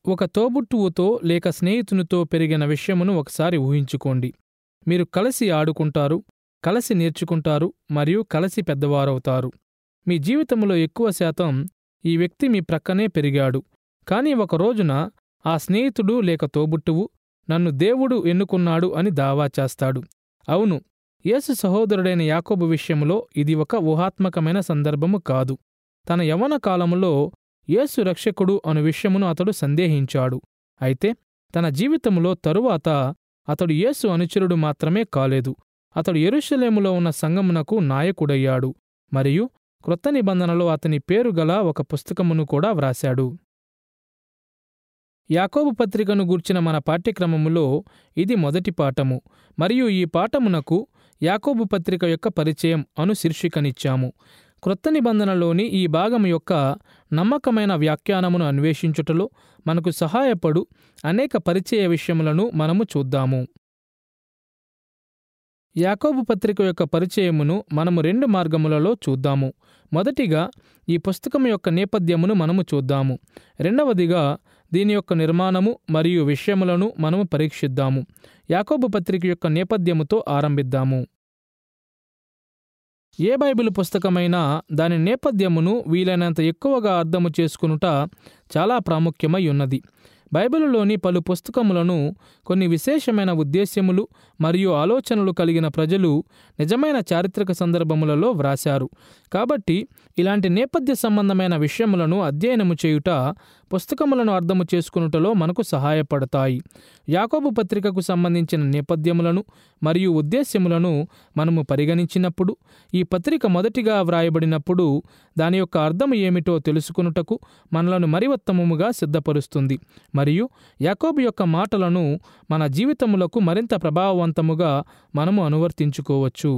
ఒక తోబుట్టువుతో లేక స్నేహితునితో పెరిగిన విషయమును ఒకసారి ఊహించుకోండి మీరు కలిసి ఆడుకుంటారు కలిసి నేర్చుకుంటారు మరియు కలిసి పెద్దవారవుతారు మీ జీవితంలో ఎక్కువ శాతం ఈ వ్యక్తి మీ ప్రక్కనే పెరిగాడు కానీ ఒక రోజున ఆ స్నేహితుడు లేక తోబుట్టువు నన్ను దేవుడు ఎన్నుకున్నాడు అని దావా చేస్తాడు అవును యేసు సహోదరుడైన యాకోబు విషయంలో ఇది ఒక ఊహాత్మకమైన సందర్భము కాదు తన యవన కాలములో యేసు రక్షకుడు అను విషయమును అతడు సందేహించాడు అయితే తన జీవితంలో తరువాత అతడు యేసు అనుచరుడు మాత్రమే కాలేదు అతడు యెరూషలేములో ఉన్న సంగమునకు నాయకుడయ్యాడు మరియు క్రొత్త నిబంధనలో అతని పేరు గల ఒక పుస్తకమును కూడా వ్రాశాడు యాకోబు పత్రికను గూర్చిన మన పాఠ్యక్రమములో ఇది మొదటి పాఠము మరియు ఈ పాఠమునకు యాకోబు పత్రిక యొక్క పరిచయం అను శీర్షికనిచ్చాము క్రొత్త నిబంధనలోని ఈ భాగము యొక్క నమ్మకమైన వ్యాఖ్యానమును అన్వేషించుటలో మనకు సహాయపడు అనేక పరిచయ విషయములను మనము చూద్దాము యాకోబు పత్రిక యొక్క పరిచయమును మనము రెండు మార్గములలో చూద్దాము మొదటిగా ఈ పుస్తకం యొక్క నేపథ్యమును మనము చూద్దాము రెండవదిగా దీని యొక్క నిర్మాణము మరియు విషయములను మనము పరీక్షిద్దాము యాకోబు పత్రిక యొక్క నేపథ్యముతో ఆరంభిద్దాము ఏ బైబిల్ పుస్తకమైనా దాని నేపథ్యమును వీలైనంత ఎక్కువగా అర్థము చేసుకునుట చాలా ప్రాముఖ్యమై ఉన్నది బైబిలులోని పలు పుస్తకములను కొన్ని విశేషమైన ఉద్దేశ్యములు మరియు ఆలోచనలు కలిగిన ప్రజలు నిజమైన చారిత్రక సందర్భములలో వ్రాశారు కాబట్టి ఇలాంటి నేపథ్య సంబంధమైన విషయములను అధ్యయనము చేయుట పుస్తకములను అర్థము చేసుకునుటలో మనకు సహాయపడతాయి యాకోబు పత్రికకు సంబంధించిన నేపథ్యములను మరియు ఉద్దేశ్యములను మనము పరిగణించినప్పుడు ఈ పత్రిక మొదటిగా వ్రాయబడినప్పుడు దాని యొక్క అర్థం ఏమిటో తెలుసుకునుటకు మనలను మరివత్తమముగా సిద్ధపరుస్తుంది మరియు యాకోబు యొక్క మాటలను మన జీవితములకు మరింత ప్రభావవంతముగా మనము అనువర్తించుకోవచ్చు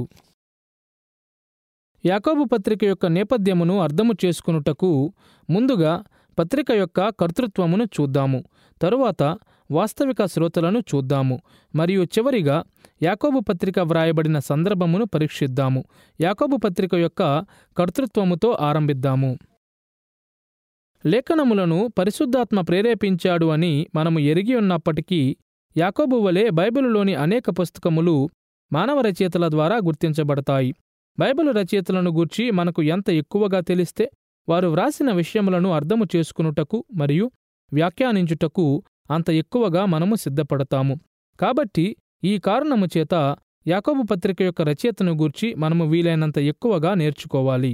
యాకోబు పత్రిక యొక్క నేపథ్యమును అర్థము చేసుకునుటకు ముందుగా పత్రిక యొక్క కర్తృత్వమును చూద్దాము తరువాత వాస్తవిక శ్రోతలను చూద్దాము మరియు చివరిగా యాకోబు పత్రిక వ్రాయబడిన సందర్భమును పరీక్షిద్దాము యాకోబు పత్రిక యొక్క కర్తృత్వముతో ఆరంభిద్దాము లేఖనములను పరిశుద్ధాత్మ ప్రేరేపించాడు అని మనము ఎరిగి ఉన్నప్పటికీ యాకోబు వలె బైబిలులోని అనేక పుస్తకములు మానవ రచయితల ద్వారా గుర్తించబడతాయి బైబిలు రచయితలను గూర్చి మనకు ఎంత ఎక్కువగా తెలిస్తే వారు వ్రాసిన విషయములను అర్థము చేసుకునుటకు మరియు వ్యాఖ్యానించుటకు అంత ఎక్కువగా మనము సిద్ధపడతాము కాబట్టి ఈ కారణము చేత యాకోబు పత్రిక యొక్క రచయితను గూర్చి మనము వీలైనంత ఎక్కువగా నేర్చుకోవాలి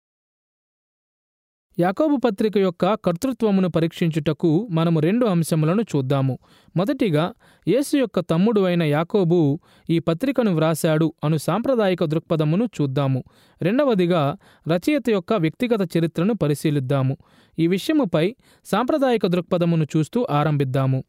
యాకోబు పత్రిక యొక్క కర్తృత్వమును పరీక్షించుటకు మనము రెండు అంశములను చూద్దాము మొదటిగా యేసు యొక్క తమ్ముడు అయిన యాకోబు ఈ పత్రికను వ్రాశాడు అను సాంప్రదాయిక దృక్పథమును చూద్దాము రెండవదిగా రచయిత యొక్క వ్యక్తిగత చరిత్రను పరిశీలిద్దాము ఈ విషయముపై సాంప్రదాయిక దృక్పథమును చూస్తూ ఆరంభిద్దాము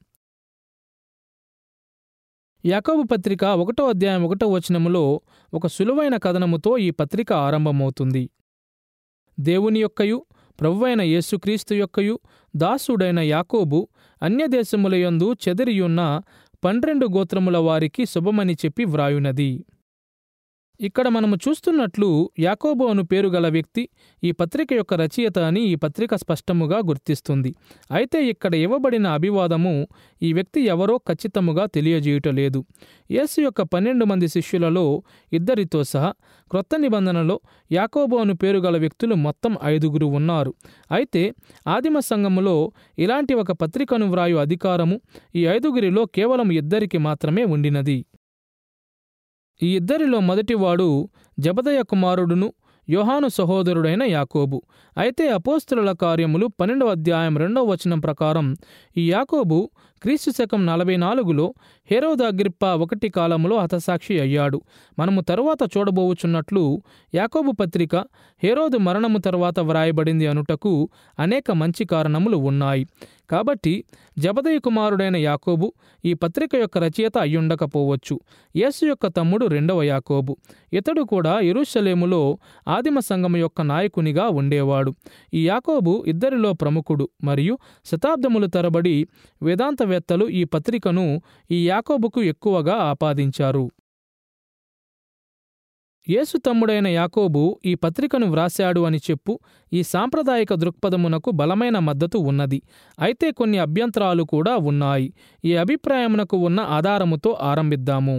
యాకోబు పత్రిక ఒకటో అధ్యాయం ఒకటో వచనములో ఒక సులువైన కథనముతో ఈ పత్రిక ఆరంభమవుతుంది దేవుని యొక్కయు ప్రభువైన యేసుక్రీస్తు యొక్కయు దాసుడైన యాకోబు అన్యదేశములయందు చెదిరియున్న పన్నెండు గోత్రముల వారికి శుభమని చెప్పి వ్రాయునది ఇక్కడ మనము చూస్తున్నట్లు యాకోబు అను పేరు గల వ్యక్తి ఈ పత్రిక యొక్క రచయిత అని ఈ పత్రిక స్పష్టముగా గుర్తిస్తుంది అయితే ఇక్కడ ఇవ్వబడిన అభివాదము ఈ వ్యక్తి ఎవరో ఖచ్చితముగా తెలియజేయుటలేదు యేసు యొక్క పన్నెండు మంది శిష్యులలో ఇద్దరితో సహా క్రొత్త నిబంధనలో యాకోబు అను పేరు గల వ్యక్తులు మొత్తం ఐదుగురు ఉన్నారు అయితే ఆదిమ సంఘములో ఇలాంటి ఒక పత్రికను వ్రాయు అధికారము ఈ ఐదుగురిలో కేవలం ఇద్దరికి మాత్రమే ఉండినది ఈ ఇద్దరిలో మొదటివాడు జబదయ కుమారుడును యోహాను సహోదరుడైన యాకోబు అయితే అపోస్తుల కార్యములు పన్నెండవ అధ్యాయం రెండవ వచనం ప్రకారం ఈ యాకోబు క్రీస్తు శకం నలభై నాలుగులో హేరోద అగ్రిప్ప ఒకటి కాలంలో హతసాక్షి అయ్యాడు మనము తరువాత చూడబోవుచున్నట్లు యాకోబు పత్రిక హేరోదు మరణము తర్వాత వ్రాయబడింది అనుటకు అనేక మంచి కారణములు ఉన్నాయి కాబట్టి జబదయ్య కుమారుడైన యాకోబు ఈ పత్రిక యొక్క రచయిత అయ్యుండకపోవచ్చు యేసు యొక్క తమ్ముడు రెండవ యాకోబు ఇతడు కూడా ఎరుషలేములో ఆదిమ సంఘం యొక్క నాయకునిగా ఉండేవాడు ఈ యాకోబు ఇద్దరిలో ప్రముఖుడు మరియు శతాబ్దములు తరబడి వేదాంతవేత్తలు ఈ పత్రికను ఈ యాకోబుకు ఎక్కువగా ఆపాదించారు యేసు తమ్ముడైన యాకోబు ఈ పత్రికను వ్రాశాడు అని చెప్పు ఈ సాంప్రదాయిక దృక్పథమునకు బలమైన మద్దతు ఉన్నది అయితే కొన్ని అభ్యంతరాలు కూడా ఉన్నాయి ఈ అభిప్రాయమునకు ఉన్న ఆధారముతో ఆరంభిద్దాము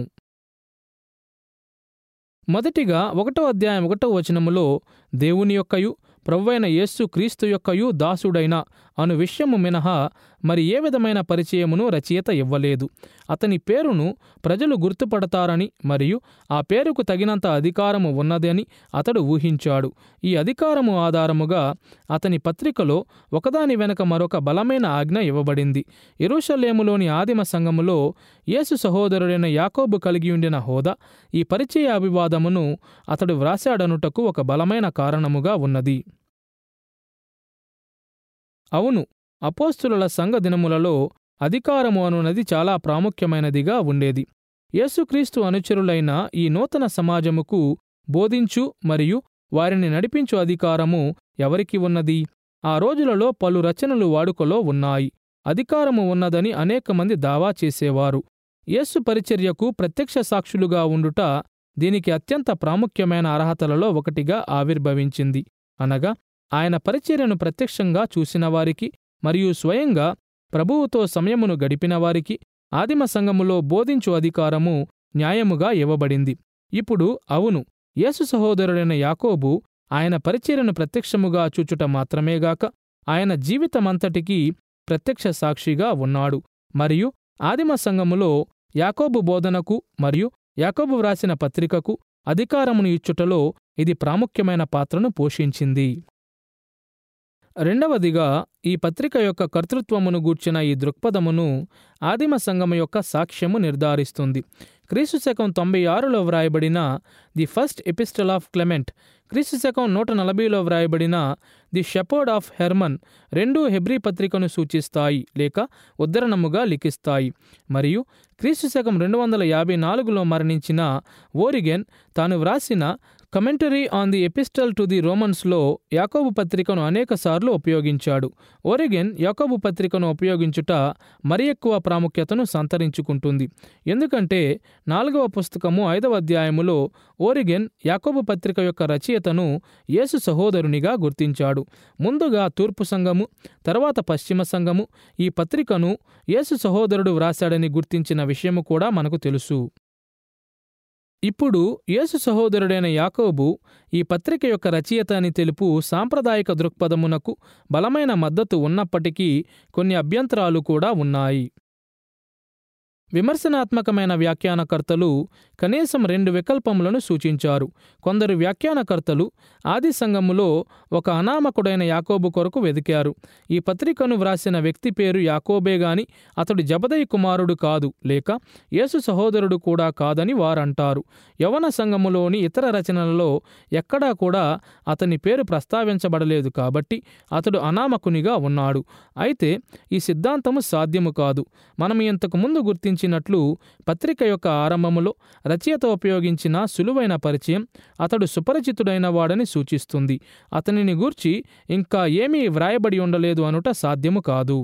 మొదటిగా ఒకటో అధ్యాయం ఒకటో వచనములో దేవుని యొక్కయు ప్రవ్వైన యేస్సు క్రీస్తు యొక్కయు దాసుడైన అను విషయము మినహా మరి ఏ విధమైన పరిచయమును రచయిత ఇవ్వలేదు అతని పేరును ప్రజలు గుర్తుపడతారని మరియు ఆ పేరుకు తగినంత అధికారము ఉన్నదని అతడు ఊహించాడు ఈ అధికారము ఆధారముగా అతని పత్రికలో ఒకదాని వెనక మరొక బలమైన ఆజ్ఞ ఇవ్వబడింది ఎరుషలేములోని ఆదిమ సంఘములో యేసు సహోదరుడైన యాకోబు కలిగి ఉండిన హోదా ఈ పరిచయ అభివాదమును అతడు వ్రాశాడనుటకు ఒక బలమైన కారణముగా ఉన్నది అవును అపోస్తుల సంఘ దినములలో అధికారము అనున్నది చాలా ప్రాముఖ్యమైనదిగా ఉండేది యేసుక్రీస్తు అనుచరులైన ఈ నూతన సమాజముకు బోధించు మరియు వారిని నడిపించు అధికారము ఎవరికి ఉన్నది ఆ రోజులలో పలు రచనలు వాడుకలో ఉన్నాయి అధికారము ఉన్నదని అనేక మంది దావా చేసేవారు యేసు పరిచర్యకు ప్రత్యక్ష సాక్షులుగా ఉండుట దీనికి అత్యంత ప్రాముఖ్యమైన అర్హతలలో ఒకటిగా ఆవిర్భవించింది అనగా ఆయన పరిచర్యను ప్రత్యక్షంగా చూసిన వారికి మరియు స్వయంగా ప్రభువుతో సమయమును గడిపిన వారికి ఆదిమ సంఘములో బోధించు అధికారము న్యాయముగా ఇవ్వబడింది ఇప్పుడు అవును యేసు సహోదరుడైన యాకోబు ఆయన పరిచర్యను ప్రత్యక్షముగా చూచుట మాత్రమేగాక ఆయన జీవితమంతటికీ ప్రత్యక్ష సాక్షిగా ఉన్నాడు మరియు ఆదిమ సంఘములో యాకోబు బోధనకు మరియు యాకోబు వ్రాసిన పత్రికకు అధికారమును ఇచ్చుటలో ఇది ప్రాముఖ్యమైన పాత్రను పోషించింది రెండవదిగా ఈ పత్రిక యొక్క కర్తృత్వమును గూర్చిన ఈ దృక్పథమును ఆదిమ సంఘము యొక్క సాక్ష్యము నిర్ధారిస్తుంది క్రీస్తు శకం తొంభై ఆరులో వ్రాయబడిన the first epistle of Clement క్రీస్తు శకం నూట నలభైలో వ్రాయబడిన ది షెపర్డ్ ఆఫ్ హెర్మన్ రెండూ హెబ్రీ పత్రికను సూచిస్తాయి లేక ఉద్ధరణముగా లిఖిస్తాయి మరియు క్రీస్తు శకం రెండు వందల యాభై నాలుగులో మరణించిన ఓరిగెన్ తాను వ్రాసిన commentary on the epistle to the రోమన్స్లో యాకోబు పత్రికను అనేకసార్లు ఉపయోగించాడు ఓరిగెన్ యాకోబు పత్రికను ఉపయోగించుట మరి ఎక్కువ ప్రాముఖ్యతను సంతరించుకుంటుంది ఎందుకంటే నాలుగవ పుస్తకము ఐదవ అధ్యాయములో ఓరిగెన్ యాకోబు పత్రిక యొక్క రచయితను యేసు సహోదరునిగా గుర్తించాడు ముందుగా తూర్పు సంఘము తర్వాత పశ్చిమ సంఘము ఈ పత్రికను యేసు సహోదరుడు వ్రాశాడని గుర్తించిన విషయము కూడా మనకు తెలుసు ఇప్పుడు యేసు సహోదరుడైన యాకోబు ఈ పత్రిక యొక్క రచయిత అని తెలుపు సాంప్రదాయిక దృక్పథమునకు బలమైన మద్దతు ఉన్నప్పటికీ కొన్ని అభ్యంతరాలు కూడా ఉన్నాయి విమర్శనాత్మకమైన వ్యాఖ్యానకర్తలు కనీసం రెండు వికల్పములను సూచించారు కొందరు వ్యాఖ్యానకర్తలు ఆది సంఘములో ఒక అనామకుడైన యాకోబు కొరకు వెదికారు ఈ పత్రికను వ్రాసిన వ్యక్తి పేరు యాకోబే గాని అతడు జబదయి కుమారుడు కాదు లేక యేసు సహోదరుడు కూడా కాదని వారంటారు యవన సంఘములోని ఇతర రచనలలో ఎక్కడా కూడా అతని పేరు ప్రస్తావించబడలేదు కాబట్టి అతడు అనామకునిగా ఉన్నాడు అయితే ఈ సిద్ధాంతము సాధ్యము కాదు మనం ఇంతకు ముందు గుర్తించినట్లు పత్రిక యొక్క ఆరంభములో రచయిత ఉపయోగించిన సులువైన పరిచయం అతడు సుపరిచితుడైన వాడని సూచిస్తుంది అతనిని గూర్చి ఇంకా ఏమీ వ్రాయబడి ఉండలేదు అనుట సాధ్యము కాదు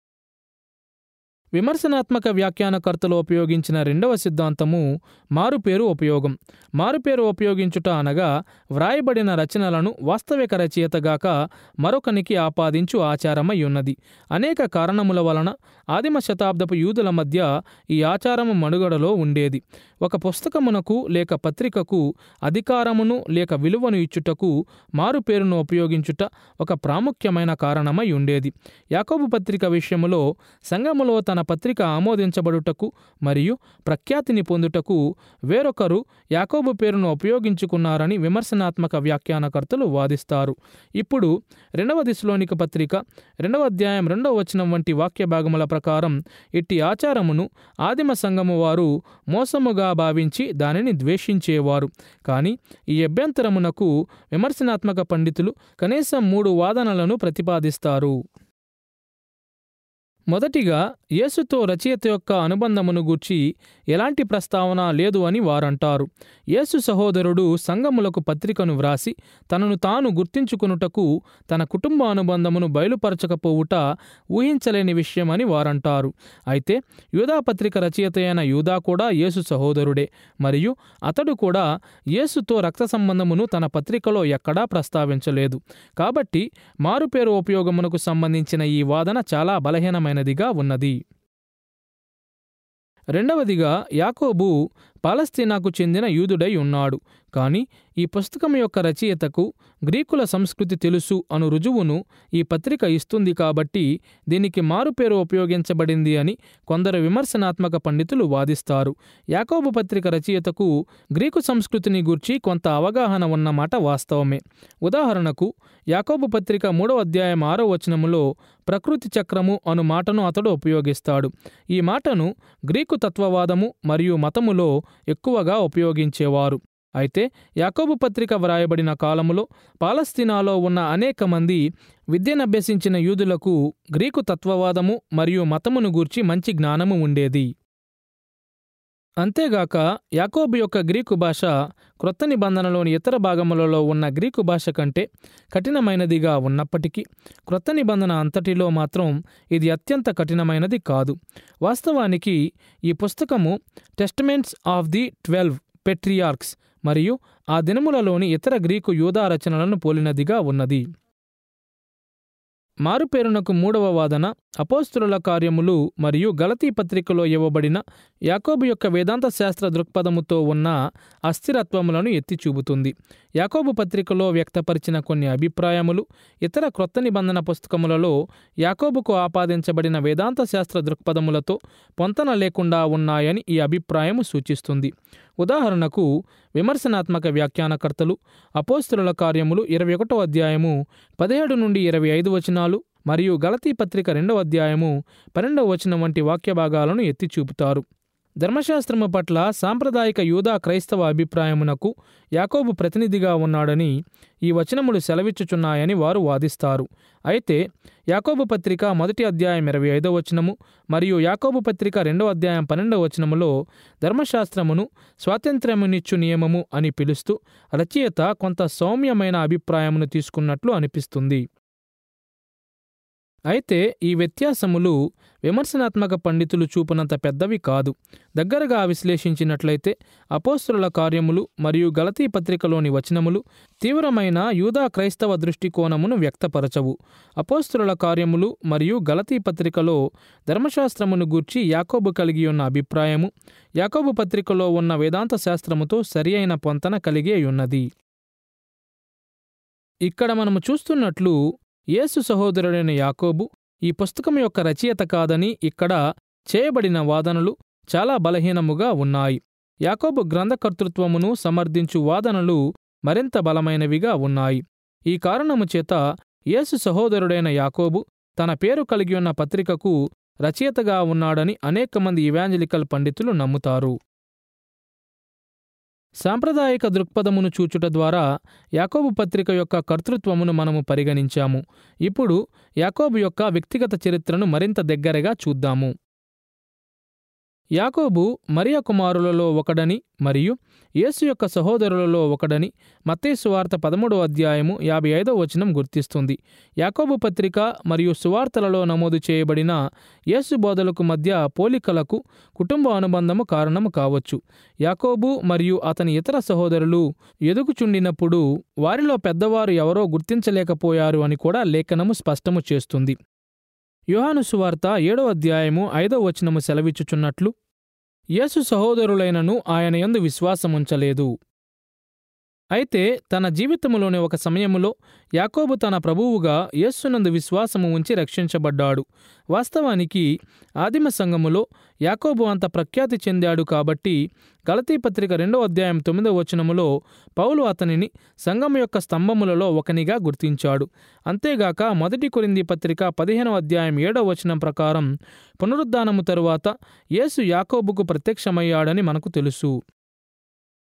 విమర్శనాత్మక వ్యాఖ్యానకర్తలు ఉపయోగించిన రెండవ సిద్ధాంతము మారుపేరు ఉపయోగం మారుపేరు ఉపయోగించుట అనగా వ్రాయబడిన రచనలను వాస్తవిక రచయితగాక మరొకనికి ఆపాదించు ఆచారమై ఉన్నది అనేక కారణముల వలన ఆదిమ శతాబ్దపు యూదుల మధ్య ఈ ఆచారము మనుగడలో ఉండేది ఒక పుస్తకమునకు లేక పత్రికకు అధికారమును లేక విలువను ఇచ్చుటకు మారుపేరును ఉపయోగించుట ఒక ప్రాముఖ్యమైన కారణమై ఉండేది యాకోబు పత్రిక విషయములో సంఘములో తన పత్రిక ఆమోదించబడుటకు మరియు ప్రఖ్యాతిని పొందుటకు వేరొకరు యాకోబు పేరును ఉపయోగించుకున్నారని విమర్శనాత్మక వ్యాఖ్యానకర్తలు వాదిస్తారు ఇప్పుడు రెండవ దిశలోనిక పత్రిక రెండవ అధ్యాయం రెండవ వచనం వంటి వాక్య భాగముల ప్రకారం ఇట్టి ఆచారమును ఆదిమ సంఘము వారు మోసముగా భావించి దానిని ద్వేషించేవారు కానీ ఈ అభ్యంతరమునకు విమర్శనాత్మక పండితులు కనీసం మూడు వాదనలను ప్రతిపాదిస్తారు మొదటిగా యేసుతో రచయిత యొక్క అనుబంధమును గూర్చి ఎలాంటి ప్రస్తావన లేదు అని వారంటారు యేసు సహోదరుడు సంఘములకు పత్రికను వ్రాసి తనను తాను గుర్తించుకొనుటకు తన కుటుంబ అనుబంధమును బయలుపరచకపోవుట ఊహించలేని విషయమని వారంటారు అయితే యూదా పత్రిక రచయిత అయిన యూదా కూడా యేసు సహోదరుడే మరియు అతడు కూడా యేసుతో రక్త సంబంధమును తన పత్రికలో ఎక్కడా ప్రస్తావించలేదు కాబట్టి మారుపేరు ఉపయోగమునకు సంబంధించిన ఈ వాదన చాలా బలహీనమైనదిగా ఉన్నది రెండవదిగా యాకోబు పాలస్తీనాకు చెందిన యూదుడై ఉన్నాడు కానీ ఈ పుస్తకం యొక్క రచయితకు గ్రీకుల సంస్కృతి తెలుసు అను రుజువును ఈ పత్రిక ఇస్తుంది కాబట్టి దీనికి మారుపేరు ఉపయోగించబడింది అని కొందరు విమర్శనాత్మక పండితులు వాదిస్తారు యాకోబు పత్రిక రచయితకు గ్రీకు సంస్కృతిని గూర్చి కొంత అవగాహన ఉన్నమాట వాస్తవమే ఉదాహరణకు యాకోబు పత్రిక మూడో అధ్యాయం ఆరో వచనములో ప్రకృతి చక్రము అను మాటను అతడు ఉపయోగిస్తాడు ఈ మాటను గ్రీకు తత్వవాదము మరియు మతములో ఎక్కువగా ఉపయోగించేవారు అయితే యాకోబు పత్రిక వ్రాయబడిన కాలములో పాలస్తీనాలో ఉన్న అనేక మంది విద్యనభ్యసించిన యూదులకు గ్రీకు తత్వవాదము మరియు మతమును గూర్చి మంచి జ్ఞానము ఉండేది అంతేగాక యాకోబు యొక్క గ్రీకు భాష క్రొత్త నిబంధనలోని ఇతర భాగములలో ఉన్న గ్రీకు భాష కంటే కఠినమైనదిగా ఉన్నప్పటికీ క్రొత్త నిబంధన అంతటిలో మాత్రం ఇది అత్యంత కఠినమైనది కాదు వాస్తవానికి ఈ పుస్తకము testaments of the twelve patriarchs మరియు ఆ దినములలోని ఇతర గ్రీకు యూదా రచనలను పోలినదిగా ఉన్నది మారుపేరునకు మూడవ వాదన అపోస్తుల కార్యములు మరియు గలతీ పత్రికలో ఇవ్వబడిన యాకోబు యొక్క వేదాంత శాస్త్ర దృక్పథముతో ఉన్న అస్థిరత్వములను ఎత్తి చూపుతుంది యాకోబు పత్రికలో వ్యక్తపరిచిన కొన్ని అభిప్రాయములు ఇతర క్రొత్త నిబంధన పుస్తకములలో యాకోబుకు ఆపాదించబడిన వేదాంత శాస్త్ర దృక్పథములతో పొంతన లేకుండా ఉన్నాయని ఈ అభిప్రాయము సూచిస్తుంది ఉదాహరణకు విమర్శనాత్మక వ్యాఖ్యానకర్తలు అపోస్తుల కార్యములు ఇరవై ఒకటో అధ్యాయము పదిహేడు నుండి ఇరవై ఐదు వచనాలు మరియు గలతీ పత్రిక రెండవ అధ్యాయము పన్నెండవ వచనం వంటి వాక్య భాగాలను ఎత్తి చూపుతారు ధర్మశాస్త్రము పట్ల సాంప్రదాయిక యూదా క్రైస్తవ అభిప్రాయమునకు యాకోబు ప్రతినిధిగా ఉన్నాడని ఈ వచనములు సెలవిచ్చుచున్నాయని వారు వాదిస్తారు అయితే యాకోబు పత్రిక మొదటి అధ్యాయం ఇరవై ఐదో వచనము మరియు యాకోబు పత్రిక రెండవ అధ్యాయం పన్నెండవ వచనములో ధర్మశాస్త్రమును స్వాతంత్ర్యమునిచ్చు నియమము అని పిలుస్తూ రచయిత కొంత సౌమ్యమైన అభిప్రాయమును తీసుకున్నట్లు అనిపిస్తుంది అయితే ఈ వ్యత్యాసములు విమర్శనాత్మక పండితులు చూపునంత పెద్దవి కాదు దగ్గరగా విశ్లేషించినట్లయితే అపోస్తుల కార్యములు మరియు గలతీ పత్రికలోని వచనములు తీవ్రమైన యూదా క్రైస్తవ దృష్టికోణమును వ్యక్తపరచవు అపోస్తుల కార్యములు మరియు గలతీ పత్రికలో ధర్మశాస్త్రమును గూర్చి యాకోబు కలిగి ఉన్న అభిప్రాయము యాకోబు పత్రికలో ఉన్న వేదాంత శాస్త్రముతో సరి అయిన పొంతన కలిగే ఉన్నది ఇక్కడ మనము చూస్తున్నట్లు యేసు సహోదరుడైన యాకోబు ఈ పుస్తకం యొక్క రచయిత కాదని ఇక్కడ చేయబడిన వాదనలు చాలా బలహీనముగా ఉన్నాయి యాకోబు గ్రంథకర్తృత్వమును సమర్థించు వాదనలు మరింత బలమైనవిగా ఉన్నాయి ఈ కారణము చేత యేసు సహోదరుడైన యాకోబు తన పేరు కలిగి ఉన్న పత్రికకు రచయితగా ఉన్నాడని అనేక మంది ఇవాంజలికల్ పండితులు నమ్ముతారు సాంప్రదాయిక దృక్పథమును చూచుట ద్వారా యాకోబు పత్రిక యొక్క కర్తృత్వమును మనము పరిగణించాము ఇప్పుడు యాకోబు యొక్క వ్యక్తిగత చరిత్రను మరింత దగ్గరగా చూద్దాము యాకోబు మరియ కుమారులలో ఒకడని మరియు యేసు యొక్క సహోదరులలో ఒకడని మత్తయి సువార్త పదమూడో అధ్యాయము యాభై ఐదో వచనం గుర్తిస్తుంది యాకోబు పత్రిక మరియు సువార్తలలో నమోదు చేయబడిన యేసు బోధలకు మధ్య పోలికలకు కుటుంబ అనుబంధము కారణము కావచ్చు యాకోబు మరియు అతని ఇతర సహోదరులు ఎదుగుచుండినప్పుడు వారిలో పెద్దవారు ఎవరో గుర్తించలేకపోయారు అని కూడా లేఖనము స్పష్టము చేస్తుంది యోహాను సువార్త ఏడో అధ్యాయము ఐదో వచనము సెలవిచ్చుచున్నట్లు యేసు సహోదరులైనను ఆయన యందు విశ్వాసముంచలేదు అయితే తన జీవితములోని ఒక సమయములో యాకోబు తన ప్రభువుగా యేస్సునందు విశ్వాసము ఉంచి రక్షించబడ్డాడు వాస్తవానికి ఆదిమ సంఘములో యాకోబు అంత ప్రఖ్యాతి చెందాడు కాబట్టి గలతీ పత్రిక రెండో అధ్యాయం తొమ్మిదో వచనములో పౌలు అతనిని సంఘం యొక్క స్తంభములలో ఒకనిగా గుర్తించాడు అంతేగాక మొదటి కొరింది పత్రిక పదిహేనవ అధ్యాయం ఏడో వచనం ప్రకారం పునరుద్ధానము తరువాత యేసు యాకోబుకు ప్రత్యక్షమయ్యాడని మనకు తెలుసు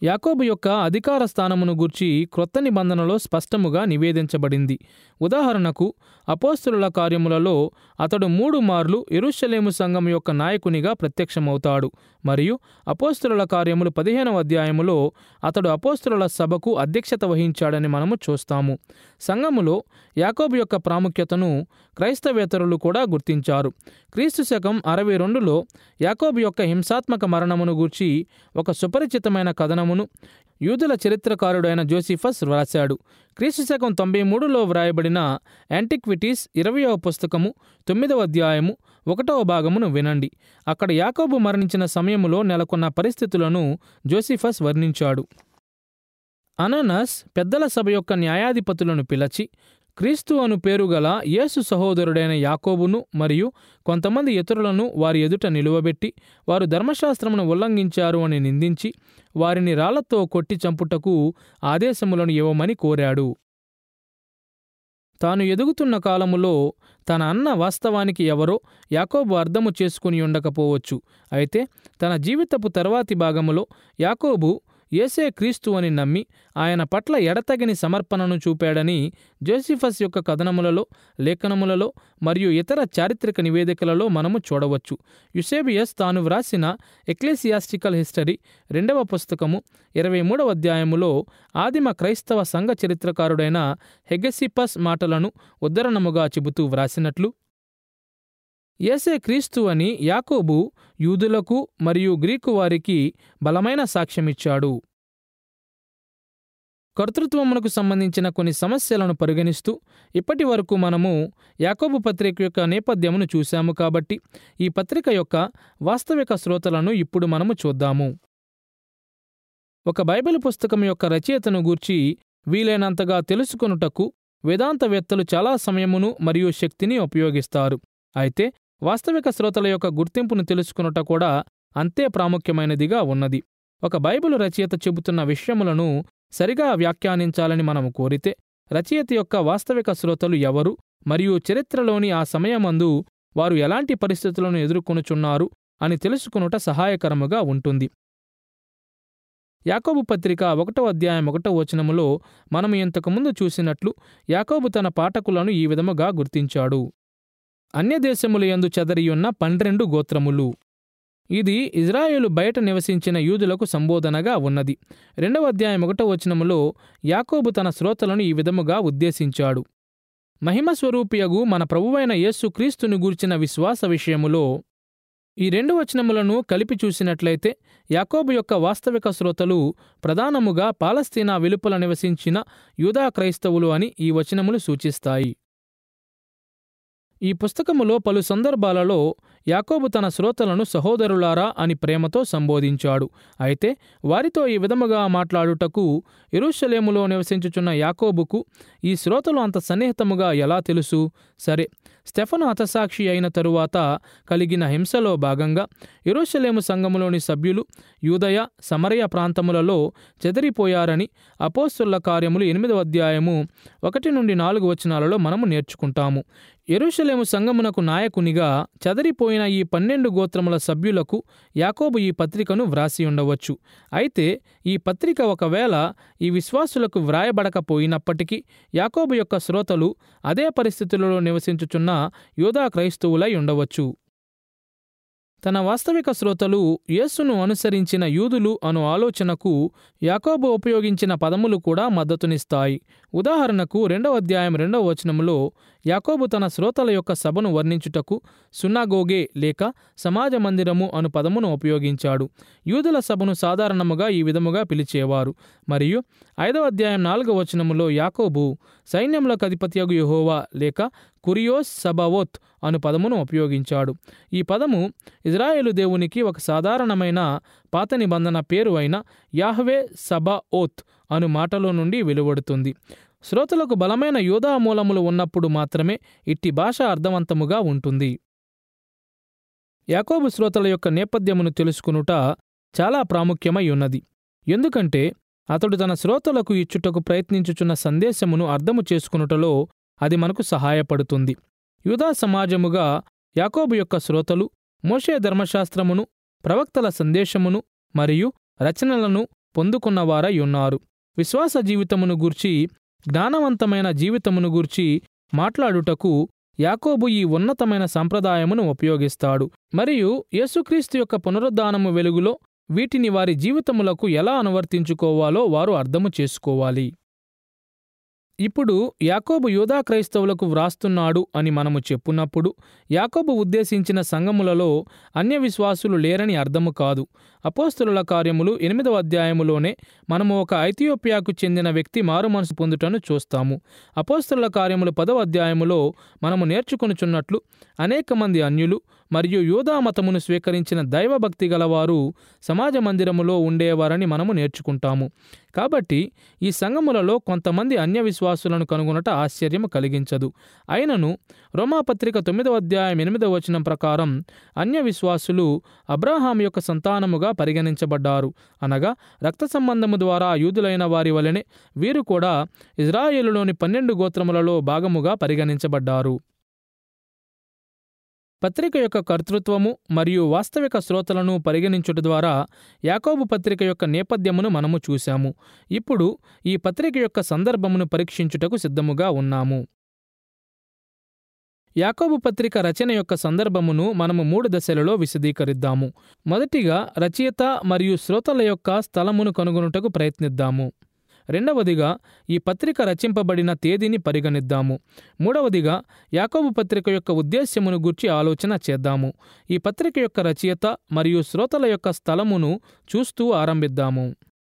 యాకోబు యొక్క అధికార స్థానమును గూర్చి క్రొత్త నిబంధనలో స్పష్టముగా నివేదించబడింది ఉదాహరణకు అపోస్తుల కార్యములలో అతడు మూడు మార్లు ఎరుషలేము సంఘం యొక్క నాయకునిగా ప్రత్యక్షమవుతాడు మరియు అపోస్తుల కార్యములు పదిహేనవ అధ్యాయములో అతడు అపోస్తుల సభకు అధ్యక్షత వహించాడని మనము చూస్తాము సంఘములో యాకోబు యొక్క ప్రాముఖ్యతను క్రైస్తవేతరులు కూడా గుర్తించారు క్రీస్తు శకం అరవై రెండులో యాకోబు యొక్క హింసాత్మక మరణమును గూర్చి ఒక సుపరిచితమైన కథనమును యూదుల చరిత్రకారుడైన జోసిఫస్ వ్రాశాడు క్రీస్తు శకం తొంభై మూడులో వ్రాయబడిన యాంటిక్విటీస్ ఇరవయవ పుస్తకము తొమ్మిదవ అధ్యాయము ఒకటవ భాగమును వినండి అక్కడ యాకోబు మరణించిన సమయములో నెలకొన్న పరిస్థితులను జోసిఫస్ వర్ణించాడు అననస్ పెద్దల సభ యొక్క న్యాయాధిపతులను పిలచి క్రీస్తు అను పేరుగల యేసు సహోదరుడైన యాకోబును మరియు కొంతమంది ఇతరులను వారి ఎదుట నిలువబెట్టి వారు ధర్మశాస్త్రమును ఉల్లంఘించారు అని నిందించి వారిని రాళ్లతో కొట్టి చంపుటకు ఆదేశములను ఇవ్వమని కోరాడు తాను ఎదుగుతున్న కాలములో తన అన్న వాస్తవానికి ఎవరో యాకోబు అర్థము చేసుకుని ఉండకపోవచ్చు అయితే తన జీవితపు తర్వాతి భాగములో యాకోబు ఏసే క్రీస్తు అని నమ్మి ఆయన పట్ల ఎడతగిని సమర్పణను చూపాడని జోసిఫస్ యొక్క కథనములలో లేఖనములలో మరియు ఇతర చారిత్రక నివేదికలలో మనము చూడవచ్చు యుసేబియస్ తాను వ్రాసిన ఎక్లేసియాస్టికల్ హిస్టరీ రెండవ పుస్తకము ఇరవై మూడవ అధ్యాయములో ఆదిమ క్రైస్తవ సంఘ చరిత్రకారుడైన హెగెసిపస్ మాటలను ఉద్ధరణముగా చెబుతూ వ్రాసినట్లు ఏసే క్రీస్తు అని యాకోబు యూదులకు మరియు గ్రీకు వారికి బలమైన సాక్ష్యమిచ్చాడు కర్తృత్వమునకు సంబంధించిన కొన్ని సమస్యలను పరిగణిస్తూ ఇప్పటి వరకు మనము యాకోబు పత్రిక యొక్క నేపథ్యమును చూశాము కాబట్టి ఈ పత్రిక యొక్క వాస్తవిక శ్రోతలను ఇప్పుడు మనము చూద్దాము ఒక బైబిల్ పుస్తకం యొక్క రచయితను గూర్చి వీలైనంతగా తెలుసుకొనుటకు వేదాంతవేత్తలు చాలా సమయమును మరియు శక్తిని ఉపయోగిస్తారు అయితే వాస్తవిక శ్రోతల యొక్క గుర్తింపును తెలుసుకునుట కూడా అంతే ప్రాముఖ్యమైనదిగా ఉన్నది ఒక బైబిల్ రచయిత చెబుతున్న విషయములను సరిగా వ్యాఖ్యానించాలని మనము కోరితే రచయిత యొక్క వాస్తవిక శ్రోతలు ఎవరు మరియు చరిత్రలోని ఆ సమయమందు వారు ఎలాంటి పరిస్థితులను ఎదుర్కొనుచున్నారు అని తెలుసుకునుట సహాయకరముగా ఉంటుంది యాకోబు పత్రిక ఒకటో అధ్యాయం ఒకటో వచనములో మనము ఇంతకుముందు చూసినట్లు యాకోబు తన పాఠకులను ఈ విధముగా గుర్తించాడు అన్యదేశముల యందు చెదరియున్న పన్నెండు గోత్రములు ఇది ఇజ్రాయేలు బయట నివసించిన యూదులకు సంబోధనగా ఉన్నది రెండవ అధ్యాయం ఒకటో వచనములో యాకోబు తన శ్రోతలను ఈ విధముగా ఉద్దేశించాడు మహిమస్వరూపియగు మన ప్రభువైన యేసు క్రీస్తుని గూర్చిన విశ్వాస విషయములో ఈ రెండు వచనములను కలిపి చూసినట్లయితే యాకోబు యొక్క వాస్తవిక శ్రోతలు ప్రధానముగా పాలస్తీనా వెలుపల నివసించిన యూదా క్రైస్తవులు అని ఈ వచనములు సూచిస్తాయి ఈ పుస్తకములో పలు సందర్భాలలో యాకోబు తన శ్రోతలను సహోదరులారా అని ప్రేమతో సంబోధించాడు అయితే వారితో ఈ విధముగా మాట్లాడుటకు ఎరుషలేములో నివసించుచున్న యాకోబుకు ఈ శ్రోతలు అంత సన్నిహితముగా ఎలా తెలుసు సరే స్టెఫను హతసాక్షి అయిన తరువాత కలిగిన హింసలో భాగంగా ఎరుషలేము సంఘములోని సభ్యులు యూదయ సమరయ ప్రాంతములలో చెదరిపోయారని అపోస్తుల కార్యములు ఎనిమిదవ అధ్యాయము ఒకటి నుండి నాలుగు వచనాలలో మనము నేర్చుకుంటాము ఎరుషలేము సంఘమునకు నాయకునిగా చెదరిపోయిన ఈ పన్నెండు గోత్రముల సభ్యులకు యాకోబు ఈ పత్రికను వ్రాసి ఉండవచ్చు అయితే ఈ పత్రిక ఒకవేళ ఈ విశ్వాసులకు వ్రాయబడకపోయినప్పటికీ యాకోబు యొక్క శ్రోతలు అదే పరిస్థితులలో నివసించుచున్న యోధా క్రైస్తవులై ఉండవచ్చు తన వాస్తవిక శ్రోతలు యేసును అనుసరించిన యూదులు అను ఆలోచనకు యాకోబు ఉపయోగించిన పదములు కూడా మద్దతునిస్తాయి ఉదాహరణకు రెండవ అధ్యాయం రెండవ వచనములో యాకోబు తన శ్రోతల యొక్క సభను వర్ణించుటకు సున్నాగోగే లేక సమాజ మందిరము అను పదమును ఉపయోగించాడు యూదుల సభను సాధారణముగా ఈ విధముగా పిలిచేవారు మరియు ఐదవ అధ్యాయం నాలుగవ వచనములో యాకోబు సైన్యములకు అధిపత్యగు యెహోవా లేక కురియోస్ సబావోత్ అను పదమును ఉపయోగించాడు ఈ పదము ఇజ్రాయేలు దేవునికి ఒక సాధారణమైన పాత నిబంధన పేరు అయిన యాహ్వే సబా ఓత్ అను మాటలో నుండి వెలువడుతుంది శ్రోతలకు బలమైన యోధా మూలములు ఉన్నప్పుడు మాత్రమే ఇట్టి భాష అర్థవంతముగా ఉంటుంది యాకోబు శ్రోతల యొక్క నేపథ్యమును తెలుసుకునుట చాలా ప్రాముఖ్యమై ఉన్నది ఎందుకంటే అతడు తన శ్రోతలకు ఇచ్చుటకు ప్రయత్నించుచున్న సందేశమును అర్థము చేసుకునుటలో అది మనకు సహాయపడుతుంది యూదా సమాజముగా యాకోబు యొక్క శ్రోతలు మోషే ధర్మశాస్త్రమును ప్రవక్తల సందేశమును మరియు రచనలను పొందుకున్నవారై ఉన్నారు విశ్వాస జీవితమును గూర్చి జ్ఞానవంతమైన జీవితమును గూర్చి మాట్లాడుటకు యాకోబు ఈ ఉన్నతమైన సంప్రదాయమును ఉపయోగిస్తాడు మరియు యేసుక్రీస్తు యొక్క పునరుద్ధానము వెలుగులో వీటిని వారి జీవితములకు ఎలా అనువర్తించుకోవాలో వారు అర్థము చేసుకోవాలి ఇప్పుడు యాకోబు యూదా క్రైస్తవులకు వ్రాస్తున్నాడు అని మనము చెప్పున్నప్పుడు యాకోబు ఉద్దేశించిన సంఘములలో అన్య విశ్వాసులు లేరని అర్థము కాదు అపోస్తుల కార్యములు ఎనిమిదవ అధ్యాయములోనే మనము ఒక ఐథియోపియాకు చెందిన వ్యక్తి మారుమనసు పొందుటను చూస్తాము అపోస్తుల కార్యములు పదవ అధ్యాయములో మనము నేర్చుకొనుచున్నట్లు అనేక మంది అన్యులు మరియు యూదా మతమును స్వీకరించిన దైవభక్తి గలవారు సమాజ మందిరములో ఉండేవారని మనము నేర్చుకుంటాము కాబట్టి ఈ సంఘములలో కొంతమంది అన్య విశ్వాసులను కనుగొనట ఆశ్చర్యము కలిగించదు అయినను రోమాపత్రిక తొమ్మిదవ అధ్యాయం ఎనిమిదవ వచనం ప్రకారం అన్య విశ్వాసులు అబ్రాహాం యొక్క సంతానముగా పరిగణించబడ్డారు అనగా రక్త సంబంధము ద్వారా యూదులైన వారి వలెనే వీరు కూడా ఇజ్రాయేలులోని పన్నెండు గోత్రములలో భాగముగా పరిగణించబడ్డారు పత్రిక యొక్క కర్తృత్వము మరియు వాస్తవిక శ్రోతలను పరిగణించుట ద్వారా యాకోబు పత్రిక యొక్క నేపథ్యమును మనము చూశాము ఇప్పుడు ఈ పత్రిక యొక్క సందర్భమును పరీక్షించుటకు సిద్ధముగా ఉన్నాము యాకోబు పత్రిక రచన యొక్క సందర్భమును మనము మూడు దశలలో విశదీకరిద్దాము మొదటిగా రచయిత మరియు శ్రోతల యొక్క స్థలమును కనుగొనుటకు ప్రయత్నిద్దాము రెండవదిగా ఈ పత్రిక రచింపబడిన తేదీని పరిగణిద్దాము మూడవదిగా యాకోబు పత్రిక యొక్క ఉద్దేశ్యమును గూర్చి ఆలోచన చేద్దాము ఈ పత్రిక యొక్క రచయిత మరియు శ్రోతల యొక్క స్థలమును చూస్తూ ఆరంభిద్దాము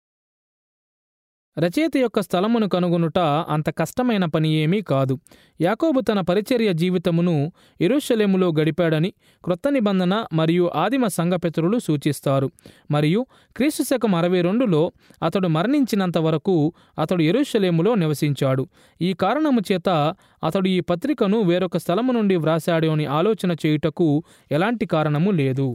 రచయిత యొక్క స్థలమును కనుగొనుట అంత కష్టమైన పని ఏమీ కాదు యాకోబు తన పరిచర్య జీవితమును ఎరుషలేములో గడిపాడని క్రొత్త నిబంధన మరియు ఆదిమ సంఘపితరులు సూచిస్తారు మరియు క్రీస్తు శకం అరవై రెండులో అతడు మరణించినంత వరకు అతడు ఎరుషలేములో నివసించాడు ఈ కారణము చేత అతడు ఈ పత్రికను వేరొక స్థలము నుండి వ్రాశాడు అని ఆలోచన చేయుటకు ఎలాంటి కారణము లేదు